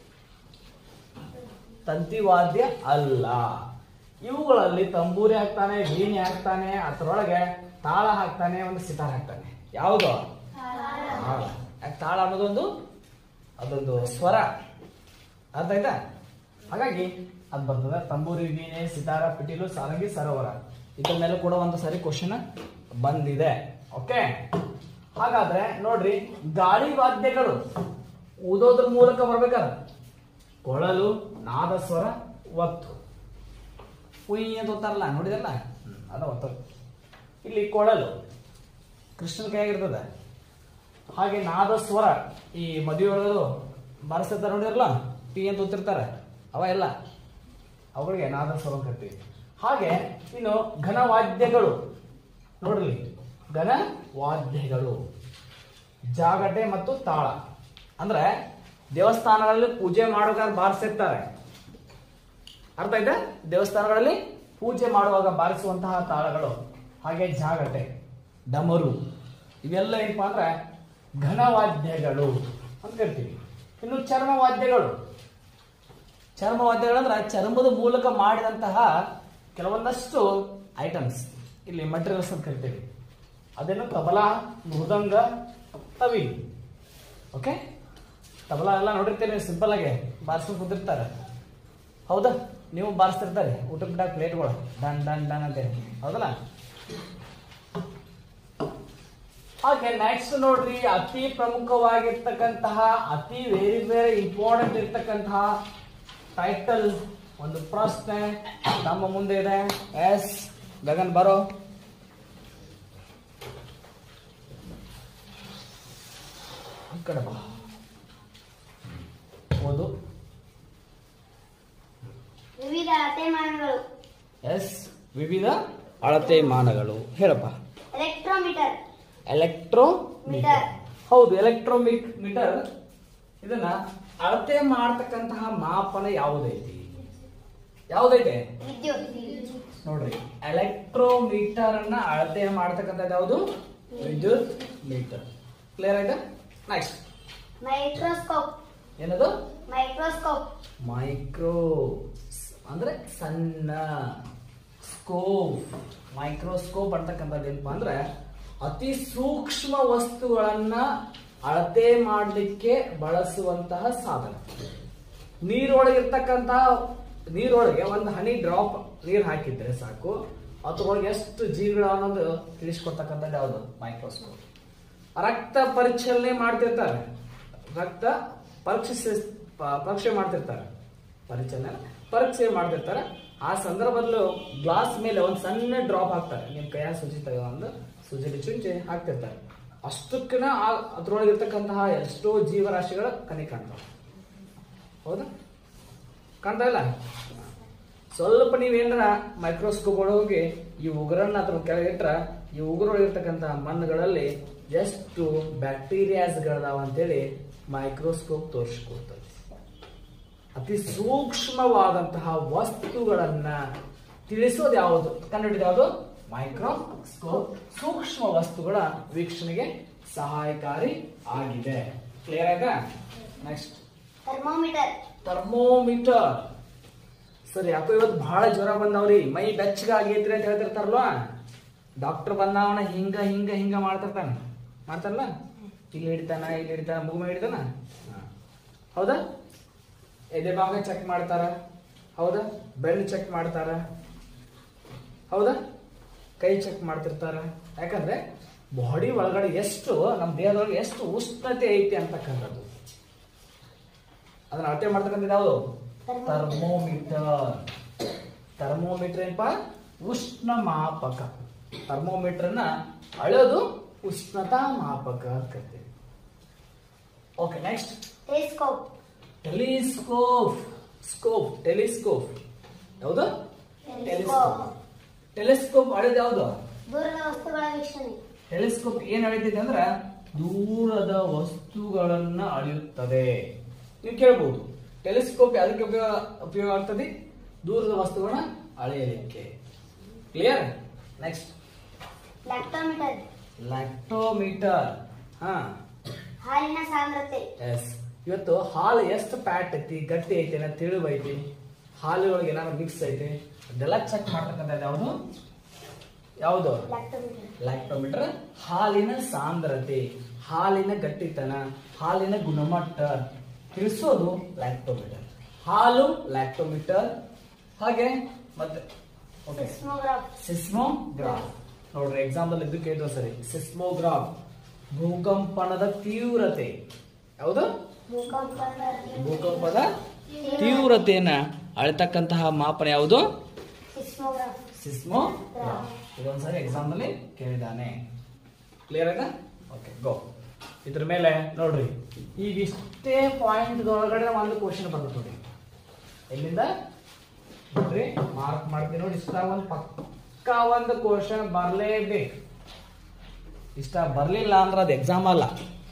ತಂತಿವಾದ್ಯ ಅಲ್ಲ ಇವುಗಳಲ್ಲಿ ತಂಬೂರಿ ಹಾಕ್ತಾನೆ ವೀಣೆ ಹಾಕ್ತಾನೆ ಅದರೊಳಗೆ ತಾಳ ಹಾಕ್ತಾನೆ ಒಂದು ಸಿತಾರ ಹಾಕ್ತಾನೆ ಯಾವುದು ತಾಳ ಯಾಕೆ ತಾಳ ಅನ್ನೋದೊಂದು ಅದೊಂದು ಸ್ವರ ಅರ್ಥ ಆಯ್ತಾ ಹಾಗಾಗಿ ಅದು ಬರ್ತದೆ ತಂಬೂರಿ ವೀಣೆ ಸಿತಾರ ಪಿಟೀಲು ಸಾರಂಗಿ ಸರೋವರ ಇದ್ರ ಮೇಲೆ ಕೂಡ ಒಂದು ಸರಿ ಕ್ವಶನ್ ಬಂದಿದೆ ಓಕೆ ಹಾಗಾದ್ರೆ ನೋಡ್ರಿ ಗಾಳಿ ವಾದ್ಯಗಳು ಊದೋದ್ರ ಮೂಲಕ ಬರ್ಬೇಕಾದ್ರೆ ಕೊಳಲು ನಾದಸ್ವರ ಒತ್ತು ಉಯ್ ಅಂತ ಓದ್ತಾರಲ್ಲ ನೋಡಿದಲ್ಲ ಹ್ಮ್, ಅದ ಒತ್ತು ಇಲ್ಲಿ ಕೊಳಲು ಕೃಷ್ಣನ ಕೈಯಾಗಿರ್ತದೆ ಹಾಗೆ ನಾದಸ್ವರ ಈ ಮದುವೆ ಒಳಗದು ಬಾರಿಸ್ತಿರ್ತಾರೆ ನೋಡಿರಲ್ಲ ಪಿ ಅಂತ ಓದ್ತಿರ್ತಾರೆ ಅವ ಎಲ್ಲ ಅವುಗಳಿಗೆ ನಾದಸ್ವರ ಅಂತ ಕರಿತೀವಿ ಹಾಗೆ ಇನ್ನು ಘನವಾದ್ಯಗಳು ನೋಡ್ರಿ ಘನ ವಾದ್ಯಗಳು ಜಾಗಟೆ ಮತ್ತು ತಾಳ ಅಂದ್ರೆ ದೇವಸ್ಥಾನಗಳಲ್ಲಿ ಪೂಜೆ ಮಾಡೋಕೆ ಬಾರಿಸಿರ್ತಾರೆ ಅರ್ಥ ಆಯ್ತಾ ದೇವಸ್ಥಾನಗಳಲ್ಲಿ ಪೂಜೆ ಮಾಡುವಾಗ ಬಾರಿಸುವಂತಹ ತಾಳಗಳು ಹಾಗೆ ಜಾಗಟೆ ಡಮರು ಇವೆಲ್ಲ ಏನಪ್ಪಾ ಅಂದ್ರೆ ಘನವಾದ್ಯಗಳು ಅಂತ ಕರಿತೀವಿ ಇನ್ನು ಚರ್ಮವಾದ್ಯಗಳು ಚರ್ಮವಾದ್ಯಗಳು ಅಂದ್ರೆ ಚರ್ಮದ ಮೂಲಕ ಮಾಡಿದಂತಹ ಕೆಲವೊಂದಷ್ಟು ಐಟಮ್ಸ್ ಇಲ್ಲಿ ಮಟೀರಿಯಲ್ಸ್ ಅಂತ ಕರಿತೀವಿ ಅದೇನು ತಬಲಾ ಮೃದಂಗ ತವಿ ಓಕೆ ತಬಲಾ ಎಲ್ಲ ನೋಡಿರ್ತೀರಿ ಸಿಂಪಲ್ ಆಗಿ ಬಾರಿಸ್ಕೊಂಡು ಕುಂತಿರ್ತಾರೆ ಹೌದಾ ನೀವು ಬಾರಿಸ್ತಿರ್ತಾರೆ ಊಟ ಬಿಟ್ಟ ಪ್ಲೇಟ್ಗಳು ಡನ್ ಡನ್ ಡನ್ ಅಂತೇಳಿ ಹೌದಲ್ಲ ಹಾಗೆ ನೆಕ್ಸ್ಟ್ ನೋಡ್ರಿ ಅತಿ ಪ್ರಮುಖವಾಗಿರ್ತಕ್ಕಂತಹ ಅತಿ ವೆರಿ ವೆರಿ ಇಂಪಾರ್ಟೆಂಟ್ ಇರ್ತಕ್ಕಂತಹ ಟೈಟಲ್ ಒಂದು ಪ್ರಶ್ನೆ ನಮ್ಮ ಮುಂದೆ ಇದೆ ಎಸ್ ಗಗನ್ ಬರೋ ಈ ಕಡೆ ಬಾ ಓದು ವಿವಿಧ ಅಳತೆಮಾನಗಳು ಎಸ್ ವಿವಿಧ ಅಳತೆ ಮಾನಗಳು ಹೇಳಪ್ಪ ಎಲೆಕ್ಟ್ರೋಮೀಟರ್ ಎಲೆಕ್ಟ್ರೋ ಮೀಟರ್. ಹೌದು ಎಲೆಕ್ಟ್ರೋಮಿಕ್ ಮೀಟರ್ ಇದನ್ನ ಅಳತೆ ಮಾಡತಕ್ಕಂತಹ ಮಾಪನ ಯಾವುದೈತಿ ಯಾವ್ದೈತೆ ವಿದ್ಯುತ್ ನೋಡ್ರಿ ಎಲೆಕ್ಟ್ರೋಮೀಟರ್ ಅನ್ನ ಅಳತೆ ಮಾಡ್ತಕ್ಕಂಥದ್ದು ಯಾವುದು ವಿದ್ಯುತ್ ಮೀಟರ್ ಕ್ಲಿಯರ್ ಆಯ್ತಾ ನೆಕ್ಸ್ಟ್ ಮೈಕ್ರೋಸ್ಕೋಪ್ ಏನದು ಮೈಕ್ರೋಸ್ಕೋಪ್ ಮೈಕ್ರೋ ಅಂದ್ರೆ ಸಣ್ಣ ಸ್ಕೋಪ್ ಮೈಕ್ರೋಸ್ಕೋಪ್ ಅಂತಕ್ಕಂಥದ್ದು ಏನಪ್ಪಾ ಅಂದ್ರೆ ಅತಿ ಸೂಕ್ಷ್ಮ ವಸ್ತುಗಳನ್ನ ಅಳತೆ ಮಾಡಲಿಕ್ಕೆ ಬಳಸುವಂತಹ ಸಾಧನ ನೀರೊಳಗೆ ಇರ್ತಕ್ಕಂತಹ ನೀರೊಳಗೆ ಒಂದು ಹನಿ ಡ್ರಾಪ್ ನೀರು ಹಾಕಿದ್ರೆ ಸಾಕು ಅದ್ರೊಳಗೆ ಎಷ್ಟು ಜೀವಿಗಳು ಅನ್ನೋದು ತಿಳಿಸ್ಕೊಡ್ತಕ್ಕಂಥದ್ದು ಯಾವುದು ಮೈಕ್ರೋಸ್ಕೋಪ್ ರಕ್ತ ಪರಿಚಲನೆ ಮಾಡ್ತಿರ್ತಾರೆ ರಕ್ತ ಪರೀಕ್ಷೆ ಪರೀಕ್ಷೆ ಮಾಡ್ತಿರ್ತಾರೆ ಪರಿಚಲನೆ ಪರೀಕ್ಷೆ ಮಾಡ್ತಿರ್ತಾರೆ ಆ ಸಂದರ್ಭದಲ್ಲೂ ಗ್ಲಾಸ್ ಮೇಲೆ ಒಂದು ಸಣ್ಣ ಡ್ರಾಪ್ ಹಾಕ್ತಾರೆ ನಿಮ್ ಕೈಯಾಗ ಸೂಜಿ ಒಂದು ಸೂಜಿಲಿ ಚುಂಚಿ ಹಾಕ್ತಿರ್ತಾರೆ ಅಷ್ಟಕ್ಕನ ಅದ್ರೊಳಗೆ ಇರ್ತಕ್ಕಂತಹ ಎಷ್ಟೋ ಜೀವರಾಶಿಗಳ ಕಣಿ ಕಾಣ್ತಾವೆ ಹೌದಾ ಕಾಣ್ತಾ ಇಲ್ಲ ಸ್ವಲ್ಪ ನೀವೇನಾರ ಮೈಕ್ರೋಸ್ಕೋಪ್ ಒಳಗೆ ಹೋಗಿ ಈ ಉಗುರನ್ನ ಅದ್ರ ಕೆಳಗಿಟ್ರ ಈ ಉಗುರೊಳಗಿರ್ತಕ್ಕಂಥ ಮಣ್ಣುಗಳಲ್ಲಿ ಎಷ್ಟು ಬ್ಯಾಕ್ಟೀರಿಯಾಸ್ಗಳದಾವ ಅಂತೇಳಿ ಮೈಕ್ರೋಸ್ಕೋಪ್ ತೋರಿಸ್ಕೊಡ್ತದೆ ಅತಿ ಸೂಕ್ಷ್ಮವಾದಂತಹ ವಸ್ತುಗಳನ್ನ ತಿಳಿಸೋದು ಯಾವುದು ಕಂಡುಹಿಡಿದು ಯಾವುದು ಮೈಕ್ರೋಸ್ಕೋಪ್ ಸೂಕ್ಷ್ಮ ವಸ್ತುಗಳ ವೀಕ್ಷಣೆಗೆ ಸಹಾಯಕಾರಿ ಆಗಿದೆ ಕ್ಲಿಯರ್ ಆಯ್ತಾ ನೆಕ್ಸ್ಟ್ ಥರ್ಮೋಮೀಟರ್ ಥರ್ಮೋಮೀಟರ್ ಸರ್ ಯಾಕೋ ಇವತ್ತು ಬಹಳ ಜ್ವರ ಬಂದವ್ರಿ ಮೈ ಬೆಚ್ಚಗಾಗೈತ್ರಿ ಅಂತ ಹೇಳ್ತಿರ್ತಾರಲ್ವಾ ಡಾಕ್ಟರ್ ಬಂದವನ ಹಿಂಗ ಹಿಂಗ ಹಿಂಗ ಮಾಡ್ತಿರ್ತಾನ ಮಾಡ್ತಾರಲ್ಲ ಇಲ್ಲಿ ಹಿಡಿತಾನ ಇಲ್ಲಿ ಹಿಡಿತಾನ ಮುಗುಮ ಹಿಡಿತಾನ ಹಾ. ಹೌದಾ ಎದೆ ಭಾಗ ಚೆಕ್ ಮಾಡ್ತಾರ ಹೌದಾ ಬೆನ್ನು ಚೆಕ್ ಮಾಡ್ತಾರ ಹೌದಾ ಕೈ ಚೆಕ್ ಮಾಡ್ತಿರ್ತಾರ ಯಾಕಂದ್ರೆ ಬಾಡಿ ಒಳಗಡೆ ಎಷ್ಟು ನಮ್ಮ ದೇಹದೊಳಗೆ ಎಷ್ಟು ಉಷ್ಣತೆ ಐತಿ ಅಂತಕ್ಕಂಥದ್ದು ಅದನ್ನ ಅಳತೆ ಮಾಡ್ತಕ್ಕಂಥದ್ದು ಯಾವುದು ಥರ್ಮೋಮೀಟರ್ ಥರ್ಮೋಮೀಟರ್ ಏನಪ್ಪ ಉಷ್ಣ ಮಾಪಕ ಥರ್ಮೋಮೀಟರ್ನ ಅಳೆಯೋದು ಉಷ್ಣತಾ ಮಾಪಕ ಅಂತ ಕರಿತೀವಿ okay next telescope telescope scope telescope ಯಾವುದು ಟೆಲಿಸ್ಕೋಪ್ ಟೆಲಿಸ್ಕೋಪ್ ಅಳೆದು ಯಾವುದು ದೂರದ ವಸ್ತುಗಳ ವೀಕ್ಷಣೆ ಟೆಲಿಸ್ಕೋಪ್ ಏನ್ ಅಳಿತೈತೆ ಅಂದ್ರ ದೂರದ ವಸ್ತುಗಳನ್ನ ಅಳೆಯುತ್ತದೆ ನೀವು ಕೇಳ್ಬೋದು ಟೆಲಿಸ್ಕೋಪ್ ಅದಕ್ಕೆ ಉಪಯೋಗ ಉಪಯೋಗ ಆಗ್ತದೆ ದೂರದ ವಸ್ತುಗಳನ್ನ ಅಳೆಯಲಿಕ್ಕೆ ಕ್ಲಿಯರ್ ನೆಕ್ಸ್ಟ್ ಲ್ಯಾಕ್ಟೋಮೀಟರ್ ಲ್ಯಾಕ್ಟೋಮೀಟರ್ ಹಾ ಹಾಲಿನ ಸಾಂದ್ರತೆ ಎಸ್ ಇವತ್ತು ಹಾಲು ಎಷ್ಟು ಫ್ಯಾಟ್ ಐತಿ ಗಟ್ಟಿ ಐತಿ ಅನ್ನೋ ತಿಳಿವೈತಿ ಹಾಲುಗಳಿಗೆ ಏನಾದ್ರು ಮಿಕ್ಸ್ ಐತಿ ಅದೆಲ್ಲ ಚೆಕ್ ಮಾಡ್ತಕ್ಕಂಥದ್ದು ಯಾವುದು ಯಾವುದು ಲ್ಯಾಕ್ಟೋಮೀಟರ್ ಲ್ಯಾಕ್ಟೋಮೀಟರ್ ಹಾಲಿನ ಸಾಂದ್ರತೆ ಹಾಲಿನ ಗಟ್ಟಿತನ ಹಾಲಿನ ಗುಣಮಟ್ಟ ತಿಳಿಸೋದು ಲ್ಯಾಕ್ಟೋಮೀಟರ್ ಹಾಲು ಲ್ಯಾಕ್ಟೋಮೀಟರ್ ಹಾಗೆ ಮತ್ತೆ ಓಕೆ ಸಿಸ್ಮೋಗ್ರಾಫ್ ಸಿಸ್ಮೋಗ್ರಾಫ್ ನೋಡ್ರಿ ಎಕ್ಸಾಂಪಲ್ ಇದಕ್ಕೆ ಇದು ಸರಿ ಸಿಸ್ಮೋಗ್ರಾಫ್ ಭೂಕಂಪನದ ತೀವ್ರತೆ ಯಾವುದು ಭೂಕಂಪದ ಭೂಕಂಪದ ತೀವ್ರತೆಯನ್ನ ಅಳತಕ್ಕಂತಹ ಮಾಪನ ಯಾವುದು ಸಿಸ್ಮೋಗ್ರಾಫ್ ಸಿಸ್ಮೋಗ್ರಾಫ್ ಇದೊಂದ್ಸರಿ ಎಕ್ಸಾಮ್ ನಲ್ಲಿ ಕೇಳಿದಾನೆ ಕ್ಲಿಯರ್ ಆಯ್ತಾ ಓಕೆ ಗೋ ಇದ್ರ ಮೇಲೆ ನೋಡ್ರಿ ಈಗ ಇಷ್ಟೇ ಪಾಯಿಂಟ್ ಒಳಗಡೆ ಒಂದು ಕ್ವಶನ್ ಬರ್ತದೆ ನೋಡಿ ಎಲ್ಲಿಂದ ನೋಡ್ರಿ ಮಾರ್ಕ್ ಮಾಡ್ತೀನಿ ನೋಡಿ ಇಷ್ಟ ಒಂದು ಪಕ್ಕ ಒಂದು ಕ್ವಶನ್ ಬರ್ಲೇಬೇಕು ಇಷ್ಟ ಬರ್ಲಿಲ್ಲ ಅಂದ್ರೆ ಅದು ಎಕ್ಸಾಮ್ ಅಲ್ಲ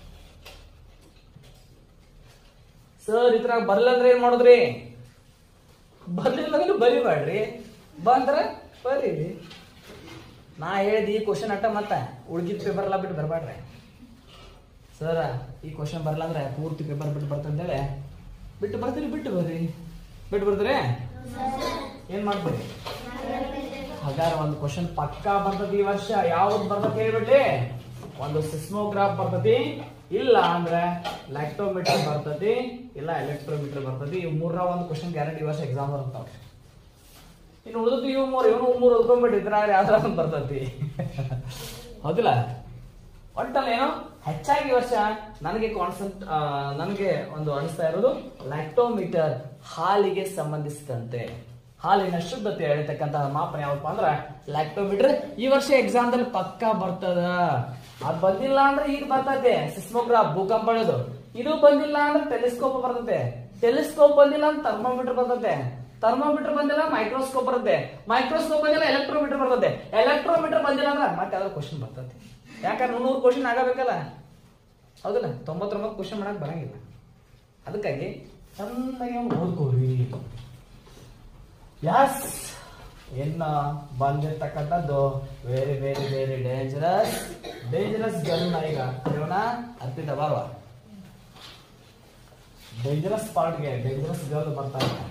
ಸರ್ ಇದ್ರಾಗ ಬರ್ಲಿಲ್ಲ ಅಂದ್ರೆ ಏನ್ ಮಾಡುದ್ರಿ ಬರ್ಲಿಲ್ಲ ಅಂದ್ರೆ ಬರಿಬೇಡ್ರಿ ಬಂದ್ರ ಬರೀರಿ ನಾ ಹೇಳಿದ ಈ ಕ್ವಶನ್ ಅಟ್ಟ ಮತ್ತ ಉಳ್ಗಿದ ಪೇಪರ್ ಎಲ್ಲ ಬಿಟ್ಟು ಬರ್ಬೇಡ್ರಿ ಸರ ಈ ಕ್ವಶನ್ ಬರಲ್ಲ ಅಂದ್ರೆ ಪೂರ್ತಿ ಪೇಪರ್ ಬಿಟ್ಟು ಬರ್ತಂತೇಳಿ ಬಿಟ್ಟು ಬರ್ತೀರಿ ಬಿಟ್ಟು ಬರ್ರಿ ಬಿಟ್ಟು ಬರ್ತೀರಿ ಏನ್ ಮಾಡ್ತೀರಿ ಹಾಗಾದ್ರೆ ಒಂದು ಕ್ವಶನ್ ಪಕ್ಕಾ ಬರ್ತದೆ ಈ ವರ್ಷ ಯಾವ್ದು ಬರ್ತದೆ ಹೇಳ್ಬಿಡ್ಲಿ ಒಂದು ಸಿಸ್ಮೋಗ್ರಾಫ್ ಬರ್ತತಿ ಇಲ್ಲ ಅಂದ್ರೆ ಲ್ಯಾಕ್ಟೋಮೀಟರ್ ಬರ್ತತಿ ಇಲ್ಲ ಎಲೆಕ್ಟ್ರೋಮೀಟರ್ ಬರ್ತತಿ ಇವ್ ಮೂರ ಒಂದು ಕ್ವಶನ್ ಗ್ಯಾರಂಟಿ ವರ್ಷ ಎಕ್ಸಾಮ್ ಬರ್ತಾವ ಇನ್ನು ಉಳಿದು ಇವು ಮೂರು ಇವನು ಮೂರು ಉಳ್ಕೊಂಡ್ಬಿಟ್ಟಿದ್ರೆ ಯಾವ್ದಾರ ಒಂದು ಬರ್ತತಿ ಹೌದಿಲ್ಲ ಒಟ್ಟಲ್ಲಿ ಏನೋ ಹೆಚ್ಚಾಗಿ ಈ ವರ್ಷ ನನಗೆ ಕಾನ್ಸೆಂಟ್ ನನಗೆ ಒಂದು ಅನಿಸ್ತಾ ಇರೋದು ಲ್ಯಾಕ್ಟೋಮೀಟರ್ ಹಾಲಿಗೆ ಸಂಬಂಧಿಸಿದಂತೆ ಹಾಲಿನ ಶುದ್ಧತೆ ಹೇಳ್ತಕ್ಕಂತಹ ಮಾಪನ ಯಾವಪ್ಪ ಅಂದ್ರ ಲ್ಯಾಕ್ಟೋಮೀಟರ್ ಈ ವರ್ಷ ಎಕ್ಸಾಮ್ ದಲ್ಲಿ ಪಕ್ಕಾ ಬರ್ತದ ಅದ್ ಬಂದಿಲ್ಲ ಅಂದ್ರೆ ಈಗ ಬರ್ತದೆ ಸಿಸ್ಮೋಗ್ರಾಫ್ ಭೂಕಂಪ ಹೇಳೋದು ಇದು ಬಂದಿಲ್ಲ ಅಂದ್ರೆ ಟೆಲಿಸ್ಕೋಪ್ ಬರ್ತದೆ ಟೆಲಿಸ್ಕೋಪ್ ಬಂದಿಲ್ಲ ಅಂದ್ರೆ ಥರ್ಮೋಮೀಟರ್ ಬರ್ತದೆ ಥರ್ಮೋಮೀಟರ್ ಬಂದಿಲ್ಲ ಮೈಕ್ರೋಸ್ಕೋಪ್ ಬರುತ್ತೆ ಮೈಕ್ರೋಸ್ಕೋಪ್ ಬಂದಿಲ್ಲ ಎಲೆಕ್ಟ್ರೋಮೀಟರ್ ಬರ್ತದೆ ಎಲೆಕ್ಟ್ರೋಮೀಟರ್ ಬಂದಿಲ್ಲ ಅಂದ್ರೆ ಮತ್ತೆ ಯಾವ್ದೋ ಕ್ವಶನ್ ಬರ್ತದೆ ಯಾಕಂದ್ರೆ ನೂರು ಕ್ವಶನ್ ಆಗಬೇಕಲ್ಲ ಹೌದಲ್ಲ ತೊಂಬತ್ತೊಂಬತ್ತು ಕ್ವಶನ್ ಮಾಡಕ್ ಬರಂಗಿಲ್ಲ ಅದಕ್ಕಾಗಿ ಚೆನ್ನಾಗಿ ಅವ್ನು ಓದ್ಕೋರಿ ಎಸ್ ಇನ್ನು ಬಂದಿರ್ತಕ್ಕಂಥದ್ದು very very very dangerous dangerous ಗನ್ನ ಈಗ ಕರೆಯೋಣ ಅರ್ಪಿತ ಬರುವ ಡೇಂಜರಸ್ ಪಾರ್ಟ್ಗೆ ಡೇಂಜರಸ್ ಗರ್ಲ್ ಬರ್ತಾ ಇದೆ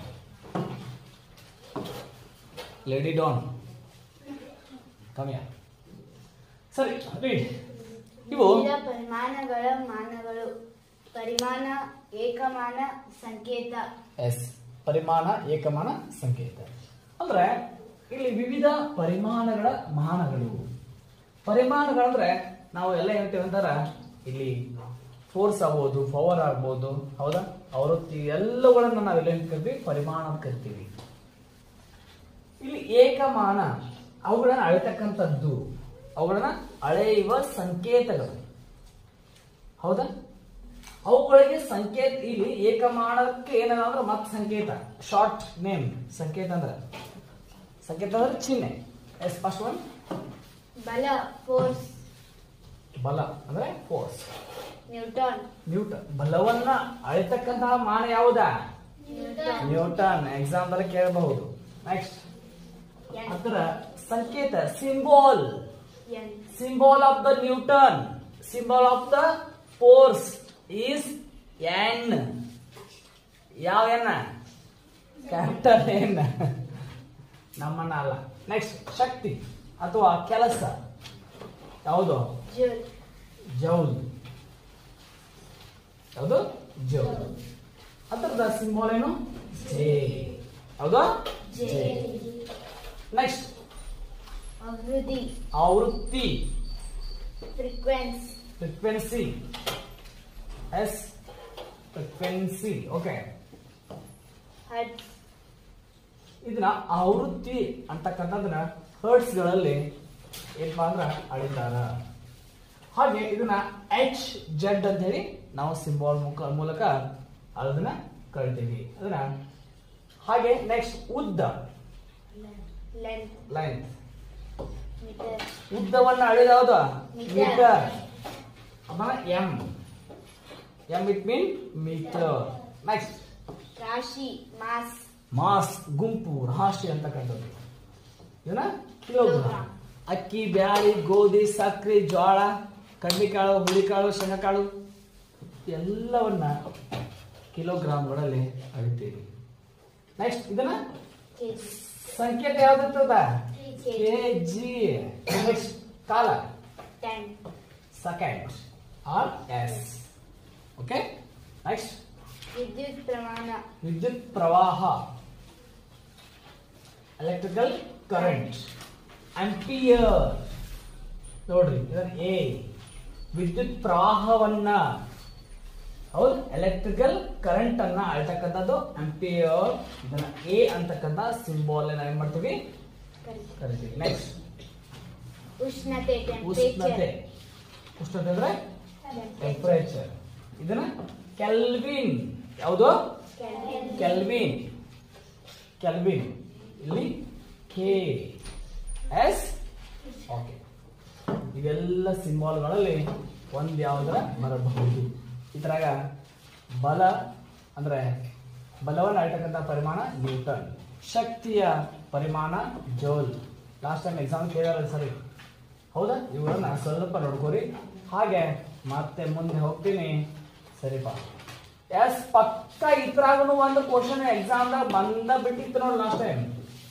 ಲೇಡಿ ಡಾನ್ ಕಮ್ಮಿಯ ಸರಿ ರೀಡ್ ಇವು ವಿವಿಧ ಪರಿಮಾಣಗಳ ಮಾನಗಳು ಪರಿಮಾಣ ಏಕಮಾನ ಸಂಕೇತ ಎಸ್ ಪರಿಮಾಣ ಏಕಮಾನ ಸಂಕೇತ ಅಂದ್ರೆ ಇಲ್ಲಿ ವಿವಿಧ ಪರಿಮಾಣಗಳ ಮಾನಗಳು ಪರಿಮಾಣಗಳಂದ್ರೆ ನಾವು ಎಲ್ಲ ಹೇಳ್ತೇವೆ ಅಂತಾರ ಇಲ್ಲಿ ಫೋರ್ಸ್ ಆಗ್ಬೋದು ಪವರ್ ಆಗ್ಬೋದು ಹೌದಾ ಆವೃತ್ತಿ ಎಲ್ಲವುಗಳನ್ನ ನಾವೆಲ್ಲ ಏನ್ ಕರಿತೀವಿ ಪರಿಮಾಣ ಅಂತ ಕರಿತೀವಿ ಇಲ್ಲಿ ಏಕಮಾನ ಅವುಗಳನ್ನ ಅಳಿತಕ್ಕಂಥದ್ದು ಅವುಗಳನ್ನ ಅಳೆಯುವ ಸಂಕೇತಗಳು ಹೌದಾ ಅವುಗಳಿಗೆ ಸಂಕೇತ ಇಲ್ಲಿ ಏಕಮಾನಕ್ಕೆ ಏನದ ಅಂದ್ರೆ ಮತ್ ಸಂಕೇತ ಶಾರ್ಟ್ ನೇಮ್ ಸಂಕೇತ ಅಂದ್ರೆ ಸಂಕೇತ ಅಂದ್ರೆ ಚಿಹ್ನೆ ಎಸ್ ಫಸ್ಟ್ ಒನ್ ಬಲ ಫೋರ್ಸ್ ಬಲ ಅಂದ್ರೆ ಫೋರ್ಸ್ ನ್ಯೂಟನ್ ನ್ಯೂಟನ್ ಬಲವನ್ನ ಅಳಿತಕ್ಕಂತಹ ಮಾನ ಯಾವುದಾ ನ್ಯೂಟನ್ ನ್ಯೂಟನ್ ಎಕ್ಸಾಮ್ ದಲ್ಲಿ ಕೇಳಬಹುದು ನೆಕ್ಸ್ಟ್ ಎನ್ ಅದರ ಸಂಕೇತ symbol N symbol of the Newton, symbol of the force is N. ಯಾವ ಎನ್ನ ಕ್ಯಾಪಿಟಲ್ ಎನ್ ನಮ್ಮನ್ನ ಅಲ್ಲ ನೆಕ್ಸ್ಟ್ ಶಕ್ತಿ ಅಥವಾ ಕೆಲಸ ಯಾವುದು ಜೂಲ್ ಜೌಲ್ ಯಾವುದು ಜೌಲ್ ಅದರದ ಸಿಂಬಲ್ ಏನು ಜೆ ಹೌದಾ ಜೆ ನೆಕ್ಸ್ಟ್ ಅಭಿವೃದ್ಧಿ ಆವೃತ್ತಿ frequency frequency yes frequency okay hertz ಇದನ್ನ ಆವೃತ್ತಿ ಅಂತಕ್ಕಂಥದ್ದನ್ನ ಹರ್ಟ್ಸ್ ಗಳಲ್ಲಿ ಏನಪ್ಪಾ ಅಂದ್ರ ಅಳಿತಾರ ಹಾಗೆ ಇದನ್ನ ಎಚ್ ಜೆಡ್ ಅಂತ ಹೇಳಿ ನಾವು ಸಿಂಬಾಲ್ ಮುಖ ಮೂಲಕ ಅದನ್ನ ಕಳಿತೀವಿ ಅದನ್ನ ಹಾಗೆ ನೆಕ್ಸ್ಟ್ ಉದ್ದ ಲೆಂತ್ ಲೈನ್ ಮೀಟರ್ ಉದ್ದವನ್ನ ಅಳಿದಾವುದು Meter. ಮೀಟರ್ ಅದನ್ನ M M it mean meter next ರಾಶಿ ಮಾಸ್ ಮಾಸ್ ಗುಂಪು ರಾಶಿ ಅಂತಕ್ಕಂಥದ್ದು ಏನ ಕಿಲೋಗ್ರಾಮ್ ಅಕ್ಕಿ ಬ್ಯಾಳಿ ಗೋಧಿ ಸಕ್ರೆ ಜೋಳ ಕಡ್ಲಿಕಾಳು ಹುಳಿಕಾಳು ಶೇಂಗಾಕಾಳು ಎಲ್ಲವನ್ನ ಕಿಲೋಗ್ರಾಮ್ಗಳಲ್ಲಿ ಅಳಿತೀವಿ ನೆಕ್ಸ್ಟ್ ಇದನ್ನ ಕೆಜಿ ಸಂಕೇತ ಯಾವ್ದಿರ್ತದ ಕೆ ಕೆ ಜಿ ನೆಕ್ಸ್ಟ್ ಕಾಲ ten second or S okay next ವಿದ್ಯುತ್ ಪ್ರಮಾಣ ವಿದ್ಯುತ್ ಪ್ರವಾಹ ಎಲೆಕ್ಟ್ರಿಕಲ್ ಕರೆಂಟ್ ಆಂಪಿಯರ್ ನೋಡ್ರಿ ಇದನ್ನ ಎ ವಿದ್ಯುತ್ ಪ್ರವಾಹವನ್ನ ಹೌದು ಎಲೆಕ್ಟ್ರಿಕಲ್ ಕರೆಂಟ್ ಅನ್ನ ಅಳ್ತಕ್ಕಂಥದ್ದು ಆಂಪಿಯರ್ ಇದನ್ನ ಎ ಅಂತಕ್ಕಂಥ ಸಿಂಬಾಲ್ ಏನ್ ಮಾಡ್ತೀವಿ ಕರಿತೀವಿ ನೆಕ್ಸ್ಟ್ ಉಷ್ಣತೆ ಉಷ್ಣತೆ ಟೆಂಪರೇಚರ್ ಉಷ್ಣತೆ ಅಂದ್ರೆ ಟೆಂಪರೇಚರ್ ಇದನ್ನ ಕೆಲ್ವಿನ್ ಯಾವುದು ಕೆಲ್ವಿನ್ ಕೆಲ್ವಿನ್ ಇಲ್ಲಿ ಕೆ ಎಸ್ ಓಕೆ ಇವೆಲ್ಲ ಸಿಂಬಾಲ್ಗಳಲ್ಲಿ ಒಂದ್ ಯಾವ್ದ್ರ ಬರಬಹುದು ಇದ್ರಾಗ ಬಲ ಅಂದ್ರೆ ಬಲವನ್ನು ಅಳ್ತಕ್ಕಂಥ ಪರಿಮಾಣ ನ್ಯೂಟನ್ ಶಕ್ತಿಯ ಪರಿಮಾಣ ಜೋಲ್ ಲಾಸ್ಟ್ ಟೈಮ್ ಎಕ್ಸಾಮ್ ಕೇಳಿದಾರೆ ಸರಿ ಹೌದಾ ಇವುಗಳನ್ನ ಸ್ವಲ್ಪ ನೋಡ್ಕೋರಿ ಹಾಗೆ ಮತ್ತೆ ಮುಂದೆ ಹೋಗ್ತೀನಿ ಸರಿಪಾ ಎಸ್ ಪಕ್ಕ ಇದ್ರಾಗನು ಒಂದು ಕ್ವಶನ್ ಎಕ್ಸಾಮ್ದಾಗ ಬಂದ ಬಿಟ್ಟಿತ್ತು ನೋಡಿ ಲಾಸ್ಟ್ ಟೈಮ್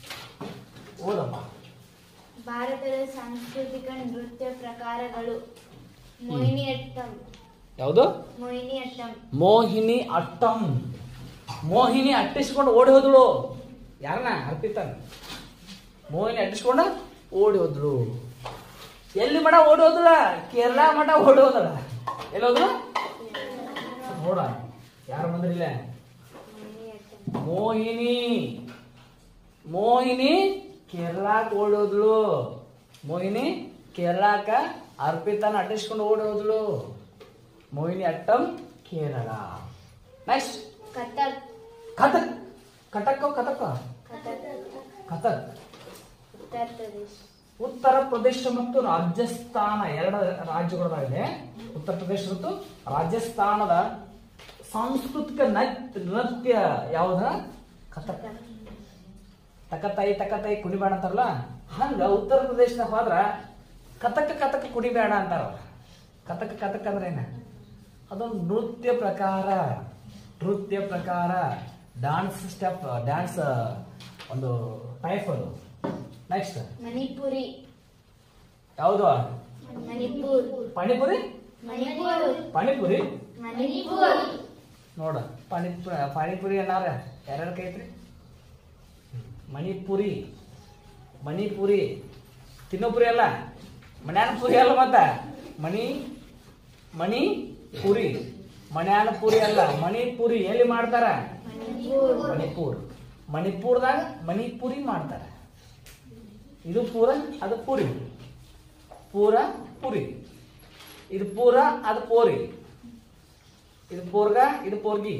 ಓದಪ್ಪ ಭಾರತದ ಸಾಂಸ್ಕೃತಿಕ ನೃತ್ಯ ಪ್ರಕಾರಗಳು ಮೋಹಿನಿಯಟ್ಟಂ ಯಾವುದು ಮೋಹಿನಿಯಟ್ಟಂ ಮೋಹಿನಿ ಅಟ್ಟಂ ಮೋಹಿನಿ ಅಟ್ಟಿಸ್ಕೊಂಡು ಓಡಿ ಹೋದಳು ಯಾರನ್ನ ಅರ್ಪಿತನ್ ಮೋಹಿನಿ ಅಟ್ಟಿಸ್ಕೊಂಡ ಓಡಿ ಹೋದ್ಳು ಎಲ್ಲಿ ಮಠ ಓಡಿ ಹೋದಳ ಕೇರಳ ಮಠ ಓಡಿ ಹೋದಳ ಎಲ್ಲಿ ಹೋದ್ಳು ನೋಡ ಯಾರು ಬಂದ್ರಿಲ್ಲ ಮೋಹಿನಿಯಟ್ಟಂ ಮೋಹಿನಿ ಮೋಹಿನಿ ಕೇರಳಕ್ಕೆ ಓಡಿ ಹೋದ್ಳು ಮೋಹಿನಿ ಕೇರಳಕ್ಕ ಅರ್ಪಿತನ ಅಟ್ಟಿಸ್ಕೊಂಡು ಓಡಿ ಹೋದ್ಳು ಮೋಹಿನಿ ಅಟ್ಟಂ ಕೇರಳ ನೆಕ್ಸ್ಟ್ ಕಥಕ್ ಕಥಕ್ ಕಟಕ್ ಕಥಕ್ ಕಥಕ್ ಕಥಕ್ ಉತ್ತರ ಪ್ರದೇಶ್ ಉತ್ತರ ಪ್ರದೇಶ ಮತ್ತು ರಾಜಸ್ಥಾನ ಎರಡು ರಾಜ್ಯಗಳದಾಗಿದೆ ಉತ್ತರ ಪ್ರದೇಶ ಮತ್ತು ರಾಜಸ್ಥಾನದ ಸಾಂಸ್ಕೃತಿಕ ನೃತ್ಯ ನೃತ್ಯ ಯಾವ್ದ ಕಥಕ್ ತಕತಾಯಿ ತಕತಾಯಿ ಕುಣಿಬೇಡ ಅಂತಾರಲ್ಲ ಹಂಗ ಉತ್ತರ ಪ್ರದೇಶದಾಗ ಹೋದ್ರ ಕಥಕ್ ಕಥಕ್ ಕುಣಿಬೇಡ ಅಂತಾರ ಅವ್ರು. ಕಥಕ್ ಕಥಕ್ ಅಂದ್ರೆ ಏನ ಅದೊಂದು ನೃತ್ಯ ಪ್ರಕಾರ ನೃತ್ಯ ಪ್ರಕಾರ ಡಾನ್ಸ್ ಸ್ಟೆಪ್ ಡ್ಯಾನ್ಸ್ ಒಂದು ಟೈಪ್ ಅದು ನೆಕ್ಸ್ಟ್ ಮಣಿಪುರಿ ಯಾವುದು ಮಣಿಪುರ್ ಪಾನಿಪುರಿ ಮಣಿಪುರ್ ಪಾನಿಪುರಿ ಮಣಿಪುರ್ ನೋಡ ಪಾನಿಪುರಿ ಪಾನಿಪುರಿ ಅನ್ನಾರ ಯಾರ್ಯಾರ ಕೈ ಐತ್ರಿ ಮಣಿಪುರಿ ಮಣಿಪುರಿ ತಿನ್ನೋ ಪುರಿ ಅಲ್ಲ ಮನ್ಯಾನ ಪುರಿ ಅಲ್ಲ ಮತ್ತ ಮಣಿ ಮಣಿ ಪುರಿ ಮನ್ಯಾನ ಪುರಿ ಅಲ್ಲ ಮಣಿಪುರಿ ಎಲ್ಲಿ ಮಾಡ್ತಾರ ಮಣಿಪುರ್ ಮಣಿಪುರ್ ಮಣಿಪುರದಾಗ ಮಣಿಪುರಿ ಮಾಡ್ತಾರ ಇದು ಪೂರ ಅದು ಪುರಿ ಪೂರ ಪುರಿ ಇದು ಪೂರ ಅದು ಪೋರಿ ಇದು ಪೋರ್ಗ ಇದು ಪೋರ್ಗಿ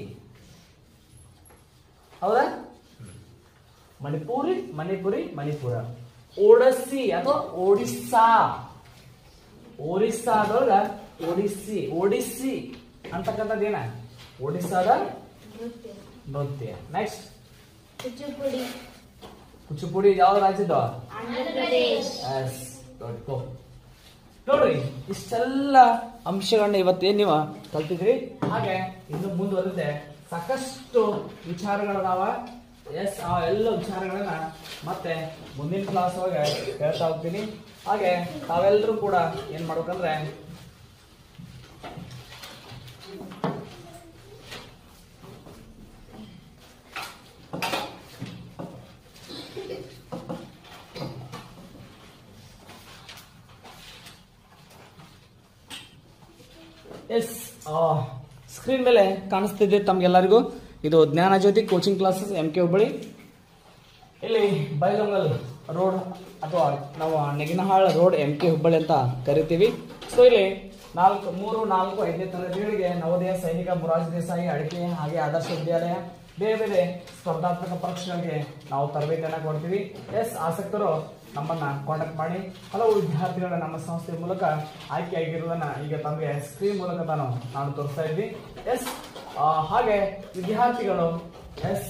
ಹೌದಾ ಮಣಿಪುರಿ ಮಣಿಪುರಿ ಮಣಿಪುರ ಒಡಸ್ಸಿ ಅಥವಾ ಒಡಿಸ್ಸಾ ಒರಿಸ್ಸಾದೊಳಗ ಒಡಿಸ್ಸಿ ಒಡಿಸ್ಸಿ ಅಂತಕ್ಕಂಥದ್ದು ಏನ ಒಡಿಸ್ಸಾದ ನೃತ್ಯ ನೃತ್ಯ ನೆಕ್ಸ್ಟ್ ಕುಚುಪುಡಿ ಕುಚಿಪುಡಿ ಯಾವ ರಾಜ್ಯದ ಆಂಧ್ರ ಪ್ರದೇಶ್ ಎಸ್ ಗೋ ನೋಡ್ರಿ ಇಷ್ಟೆಲ್ಲ ಅಂಶಗಳನ್ನ ಇವತ್ತೇನ್ ನೀವು ಕಲ್ತಿದ್ರಿ ಹಾಗೆ ಇನ್ನು ಮುಂದುವರೆದೆ ಸಾಕಷ್ಟು ವಿಚಾರಗಳದಾವ ಎಸ್ ಆ ಎಲ್ಲ ವಿಚಾರಗಳನ್ನ ಮತ್ತೆ ಮುಂದಿನ ಕ್ಲಾಸ್ ಒಳಗೆ ಹೇಳ್ತಾ ಹೋಗ್ತೀನಿ ಹಾಗೆ ತಾವೆಲ್ಲರೂ ಕೂಡ ಏನ್ ಮಾಡ್ಬೇಕಂದ್ರೆ ಎಸ್ ಸ್ಕ್ರೀನ್ ಮೇಲೆ ಕಾಣಿಸ್ತಿದೆ ತಮ್ಗೆಲ್ಲರಿಗೂ ಇದು Jnana Jyothi coaching classes M K Hubballi ಇಲ್ಲಿ ಬೈಲೊಂಗಲ್ ರೋಡ್ ಅಥವಾ ನಾವು Neginhal road M K Hubballi ಅಂತ ಕರಿತೀವಿ ಸೊ ಇಲ್ಲಿ ನಾಲ್ಕು ಮೂರು ನಾಲ್ಕು ಐದನೇ ತರಗತಿಗಳಿಗೆ ನವೋದಯ ಸೈನಿಕ ಮುರಾರ್ಜಿ ದೇಸಾಯಿ ಅಡಿಕೆ ಹಾಗೆ ಆದರ್ಶ ವಿದ್ಯಾಲಯ ಬೇರೆ ಬೇರೆ ಸ್ಪರ್ಧಾತ್ಮಕ ಪರೀಕ್ಷೆಗಳಿಗೆ ನಾವು ತರಬೇತಿಯನ್ನು ಕೊಡ್ತೀವಿ ಎಸ್ ಆಸಕ್ತರು ನಮ್ಮನ್ನ ಕಾಂಟ್ಯಾಕ್ಟ್ ಮಾಡಿ ಹಲವು ವಿದ್ಯಾರ್ಥಿಗಳ ನಮ್ಮ ಸಂಸ್ಥೆ ಮೂಲಕ ಆಯ್ಕೆಯಾಗಿರುವುದನ್ನ ಈಗ ತಮಗೆ ಸ್ಕ್ರೀನ್ ಮೂಲಕ ನಾನು ನಾನು ತೋರಿಸ್ತಾ ಇದ್ವಿ ಎಸ್ ಹಾಗೆ ವಿದ್ಯಾರ್ಥಿಗಳು ಎಸ್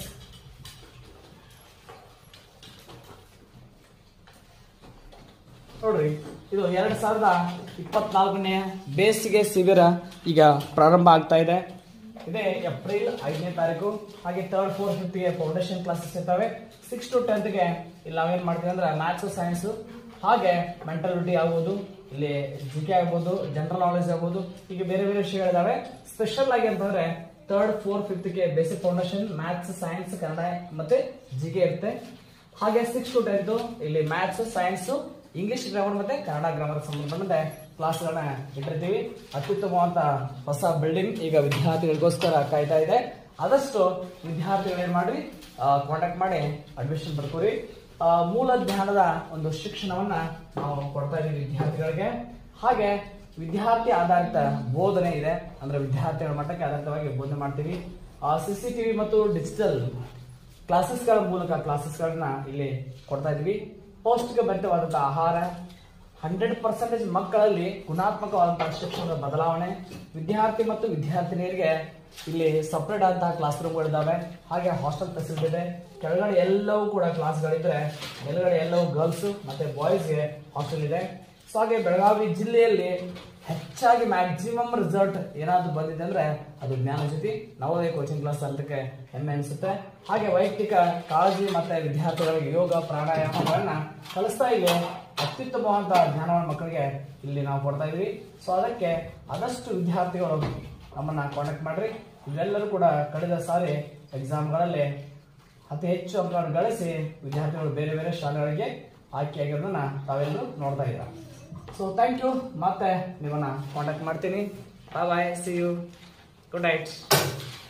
ನೋಡ್ರಿ ಇದು ಎರಡ್ ಸಾವಿರದ ಇಪ್ಪತ್ನಾಲ್ಕನೇ ಬೇಸಿಗೆ ಶಿಬಿರ ಈಗ ಪ್ರಾರಂಭ ಆಗ್ತಾ ಇದೆ ಇದೇ ಏಪ್ರಿಲ್ ಐದನೇ ತಾರೀಕು ಹಾಗೆ ಥರ್ಡ್ ಫೋರ್ತ್ ಫಿಫ್ತ್ಗೆ ಫೌಂಡೇಶನ್ ಕ್ಲಾಸಸ್ ಇರ್ತವೆ ಸಿಕ್ಸ್ ಟು ಟೆಂತ್ಗೆ ಇಲ್ಲಿ ನಾವೇನ್ ಮಾಡ್ತೀವಿ ಅಂದ್ರೆ ಮ್ಯಾಥ್ಸ್ ಸೈನ್ಸ್ ಹಾಗೆ ಮೆಂಟಲಿಟಿ ಆಗ್ಬೋದು ಇಲ್ಲಿ ಜಿ ಕೆ ಆಗ್ಬೋದು ಜನರಲ್ ನಾಲೆಜ್ ಆಗ್ಬೋದು ಹೀಗೆ ಬೇರೆ ಬೇರೆ ವಿಷಯಗಳಿದಾವೆ ಸ್ಪೆಷಲ್ ಆಗಿ ಅಂತಂದ್ರೆ ಥರ್ಡ್ ಫೋರ್ತ್ ಫಿಫ್ತ್ಗೆ basic foundation maths science Kannada ಮತ್ತೆ ಜಿ ಕೆ ಇರುತ್ತೆ ಹಾಗೆ ಸಿಕ್ಸ್ ಟು ಟೆಂತ್ ಇಲ್ಲಿ ಮ್ಯಾಥ್ಸ್ ಸೈನ್ಸ್ ಇಂಗ್ಲಿಷ್ ಗ್ರಾಮರ್ ಮತ್ತೆ ಕನ್ನಡ ಗ್ರಾಮರ್ ಸಂಬಂಧಪಟ್ಟಂತೆ ಕ್ಲಾಸ್ಗಳನ್ನ ಇಟ್ಟಿರ್ತೀವಿ ಅತ್ಯುತ್ತಮವಾದ ಹೊಸ ಬಿಲ್ಡಿಂಗ್ ಈಗ ವಿದ್ಯಾರ್ಥಿಗಳಿಗೋಸ್ಕರ ಕಾಯ್ತಾ ಇದೆ ಆದಷ್ಟು ವಿದ್ಯಾರ್ಥಿಗಳು ಏನ್ ಮಾಡ್ರಿ ಕಾಂಟ್ಯಾಕ್ಟ್ ಮಾಡಿ ಅಡ್ಮಿಷನ್ ಬರ್ಕೋರಿ ಆ, ಮೂಲ ಜ್ಞಾನದ ಒಂದು ಶಿಕ್ಷಣವನ್ನ ನಾವು ಕೊಡ್ತಾ ಇದೀವಿ ವಿದ್ಯಾರ್ಥಿಗಳಿಗೆ ಹಾಗೆ ವಿದ್ಯಾರ್ಥಿ ಆಧಾರಿತ ಬೋಧನೆ ಇದೆ ಅಂದ್ರೆ ವಿದ್ಯಾರ್ಥಿಗಳ ಮಟ್ಟಕ್ಕೆ ಆಧಾರಿತವಾಗಿ ಬೋಧನೆ ಮಾಡ್ತೀವಿ ಸಿಸಿಟಿವಿ ಮತ್ತು ಡಿಜಿಟಲ್ ಕ್ಲಾಸಸ್ಗಳ ಮೂಲಕ ಕ್ಲಾಸಸ್ಗಳನ್ನ ಇಲ್ಲಿ ಕೊಡ್ತಾ ಇದ್ವಿ ಪೌಷ್ಟಿಕ ಭರಿತವಾದಂತಹ ಆಹಾರ ಹಂಡ್ರೆಡ್ ಪರ್ಸೆಂಟೇಜ್ ಮಕ್ಕಳಲ್ಲಿ ಗುಣಾತ್ಮಕವಾದಂತಹ ಶಿಕ್ಷಣದ ಬದಲಾವಣೆ ವಿದ್ಯಾರ್ಥಿ ಮತ್ತು ವಿದ್ಯಾರ್ಥಿನಿಯರಿಗೆ ಇಲ್ಲಿ ಸಪ್ರೇಟ್ ಆದಂತಹ ಕ್ಲಾಸ್ ರೂಮ್ಗಳಿದ್ದಾವೆ ಹಾಗೆ ಹಾಸ್ಟೆಲ್ ಫೆಸಿಲಿಟಿ ಇದೆ ಕೆಳಗಡೆ ಎಲ್ಲವೂ ಕೂಡ ಕ್ಲಾಸ್ಗಳಿದ್ರೆ ಮೇಲ್ಗಡೆ ಎಲ್ಲವೂ ಗರ್ಲ್ಸ್ ಮತ್ತೆ ಬಾಯ್ಸ್ಗೆ ಹಾಸ್ಟೆಲ್ ಇದೆ ಸೊ ಹಾಗೆ ಬೆಳಗಾವಿ ಜಿಲ್ಲೆಯಲ್ಲಿ ಹೆಚ್ಚಾಗಿ ಮ್ಯಾಕ್ಸಿಮಮ್ ರಿಸಲ್ಟ್ ಏನಾದ್ರು ಬಂದಿದೆ ಅಂದ್ರೆ ಅದು ಜ್ಞಾನ ಜ್ಯೋತಿ ನವೋದಯ ಕೋಚಿಂಗ್ ಕ್ಲಾಸ್ ಅಂತಕ್ಕೆ ಹೆಮ್ಮೆ ಅನಿಸುತ್ತೆ ಹಾಗೆ ವೈಯಕ್ತಿಕ ಕಾಳಜಿ ಮತ್ತೆ ವಿದ್ಯಾರ್ಥಿಗಳಿಗೆ ಯೋಗ ಪ್ರಾಣಾಯಾಮಗಳನ್ನ ಕಲಿಸ್ತಾ ಇಲ್ಲಿ ಅತ್ಯುತ್ತಮವಾದಂತಹ ಜ್ಞಾನವನ್ನು ಮಕ್ಕಳಿಗೆ ಇಲ್ಲಿ ನಾವು ಕೊಡ್ತಾ ಇದೀವಿ ಸೊ ಅದಕ್ಕೆ ಆದಷ್ಟು ವಿದ್ಯಾರ್ಥಿಗಳು ನಮ್ಮನ್ನ ಕಾಂಟ್ಯಾಕ್ಟ್ ಮಾಡ್ರಿ ಇವೆಲ್ಲರೂ ಕೂಡ ಕಳೆದ ಸಾರಿ ಎಕ್ಸಾಮ್ಗಳಲ್ಲಿ ಅತಿ ಹೆಚ್ಚು ಅಂಕಗಳನ್ನು ಗಳಿಸಿ ವಿದ್ಯಾರ್ಥಿಗಳು ಬೇರೆ ಬೇರೆ ಶಾಲೆಗಳಿಗೆ ಆಯ್ಕೆಯಾಗಿರೋದನ್ನ ತಾವೆಲ್ಲರೂ ನೋಡ್ತಾ ಇದ್ದೀರಾ ಸೊ ಥ್ಯಾಂಕ್ ಯು ಮತ್ತೆ ನಿಮ್ಮನ್ನ ಕಾಂಟ್ಯಾಕ್ಟ್ ಮಾಡ್ತೀನಿ bye bye see you good night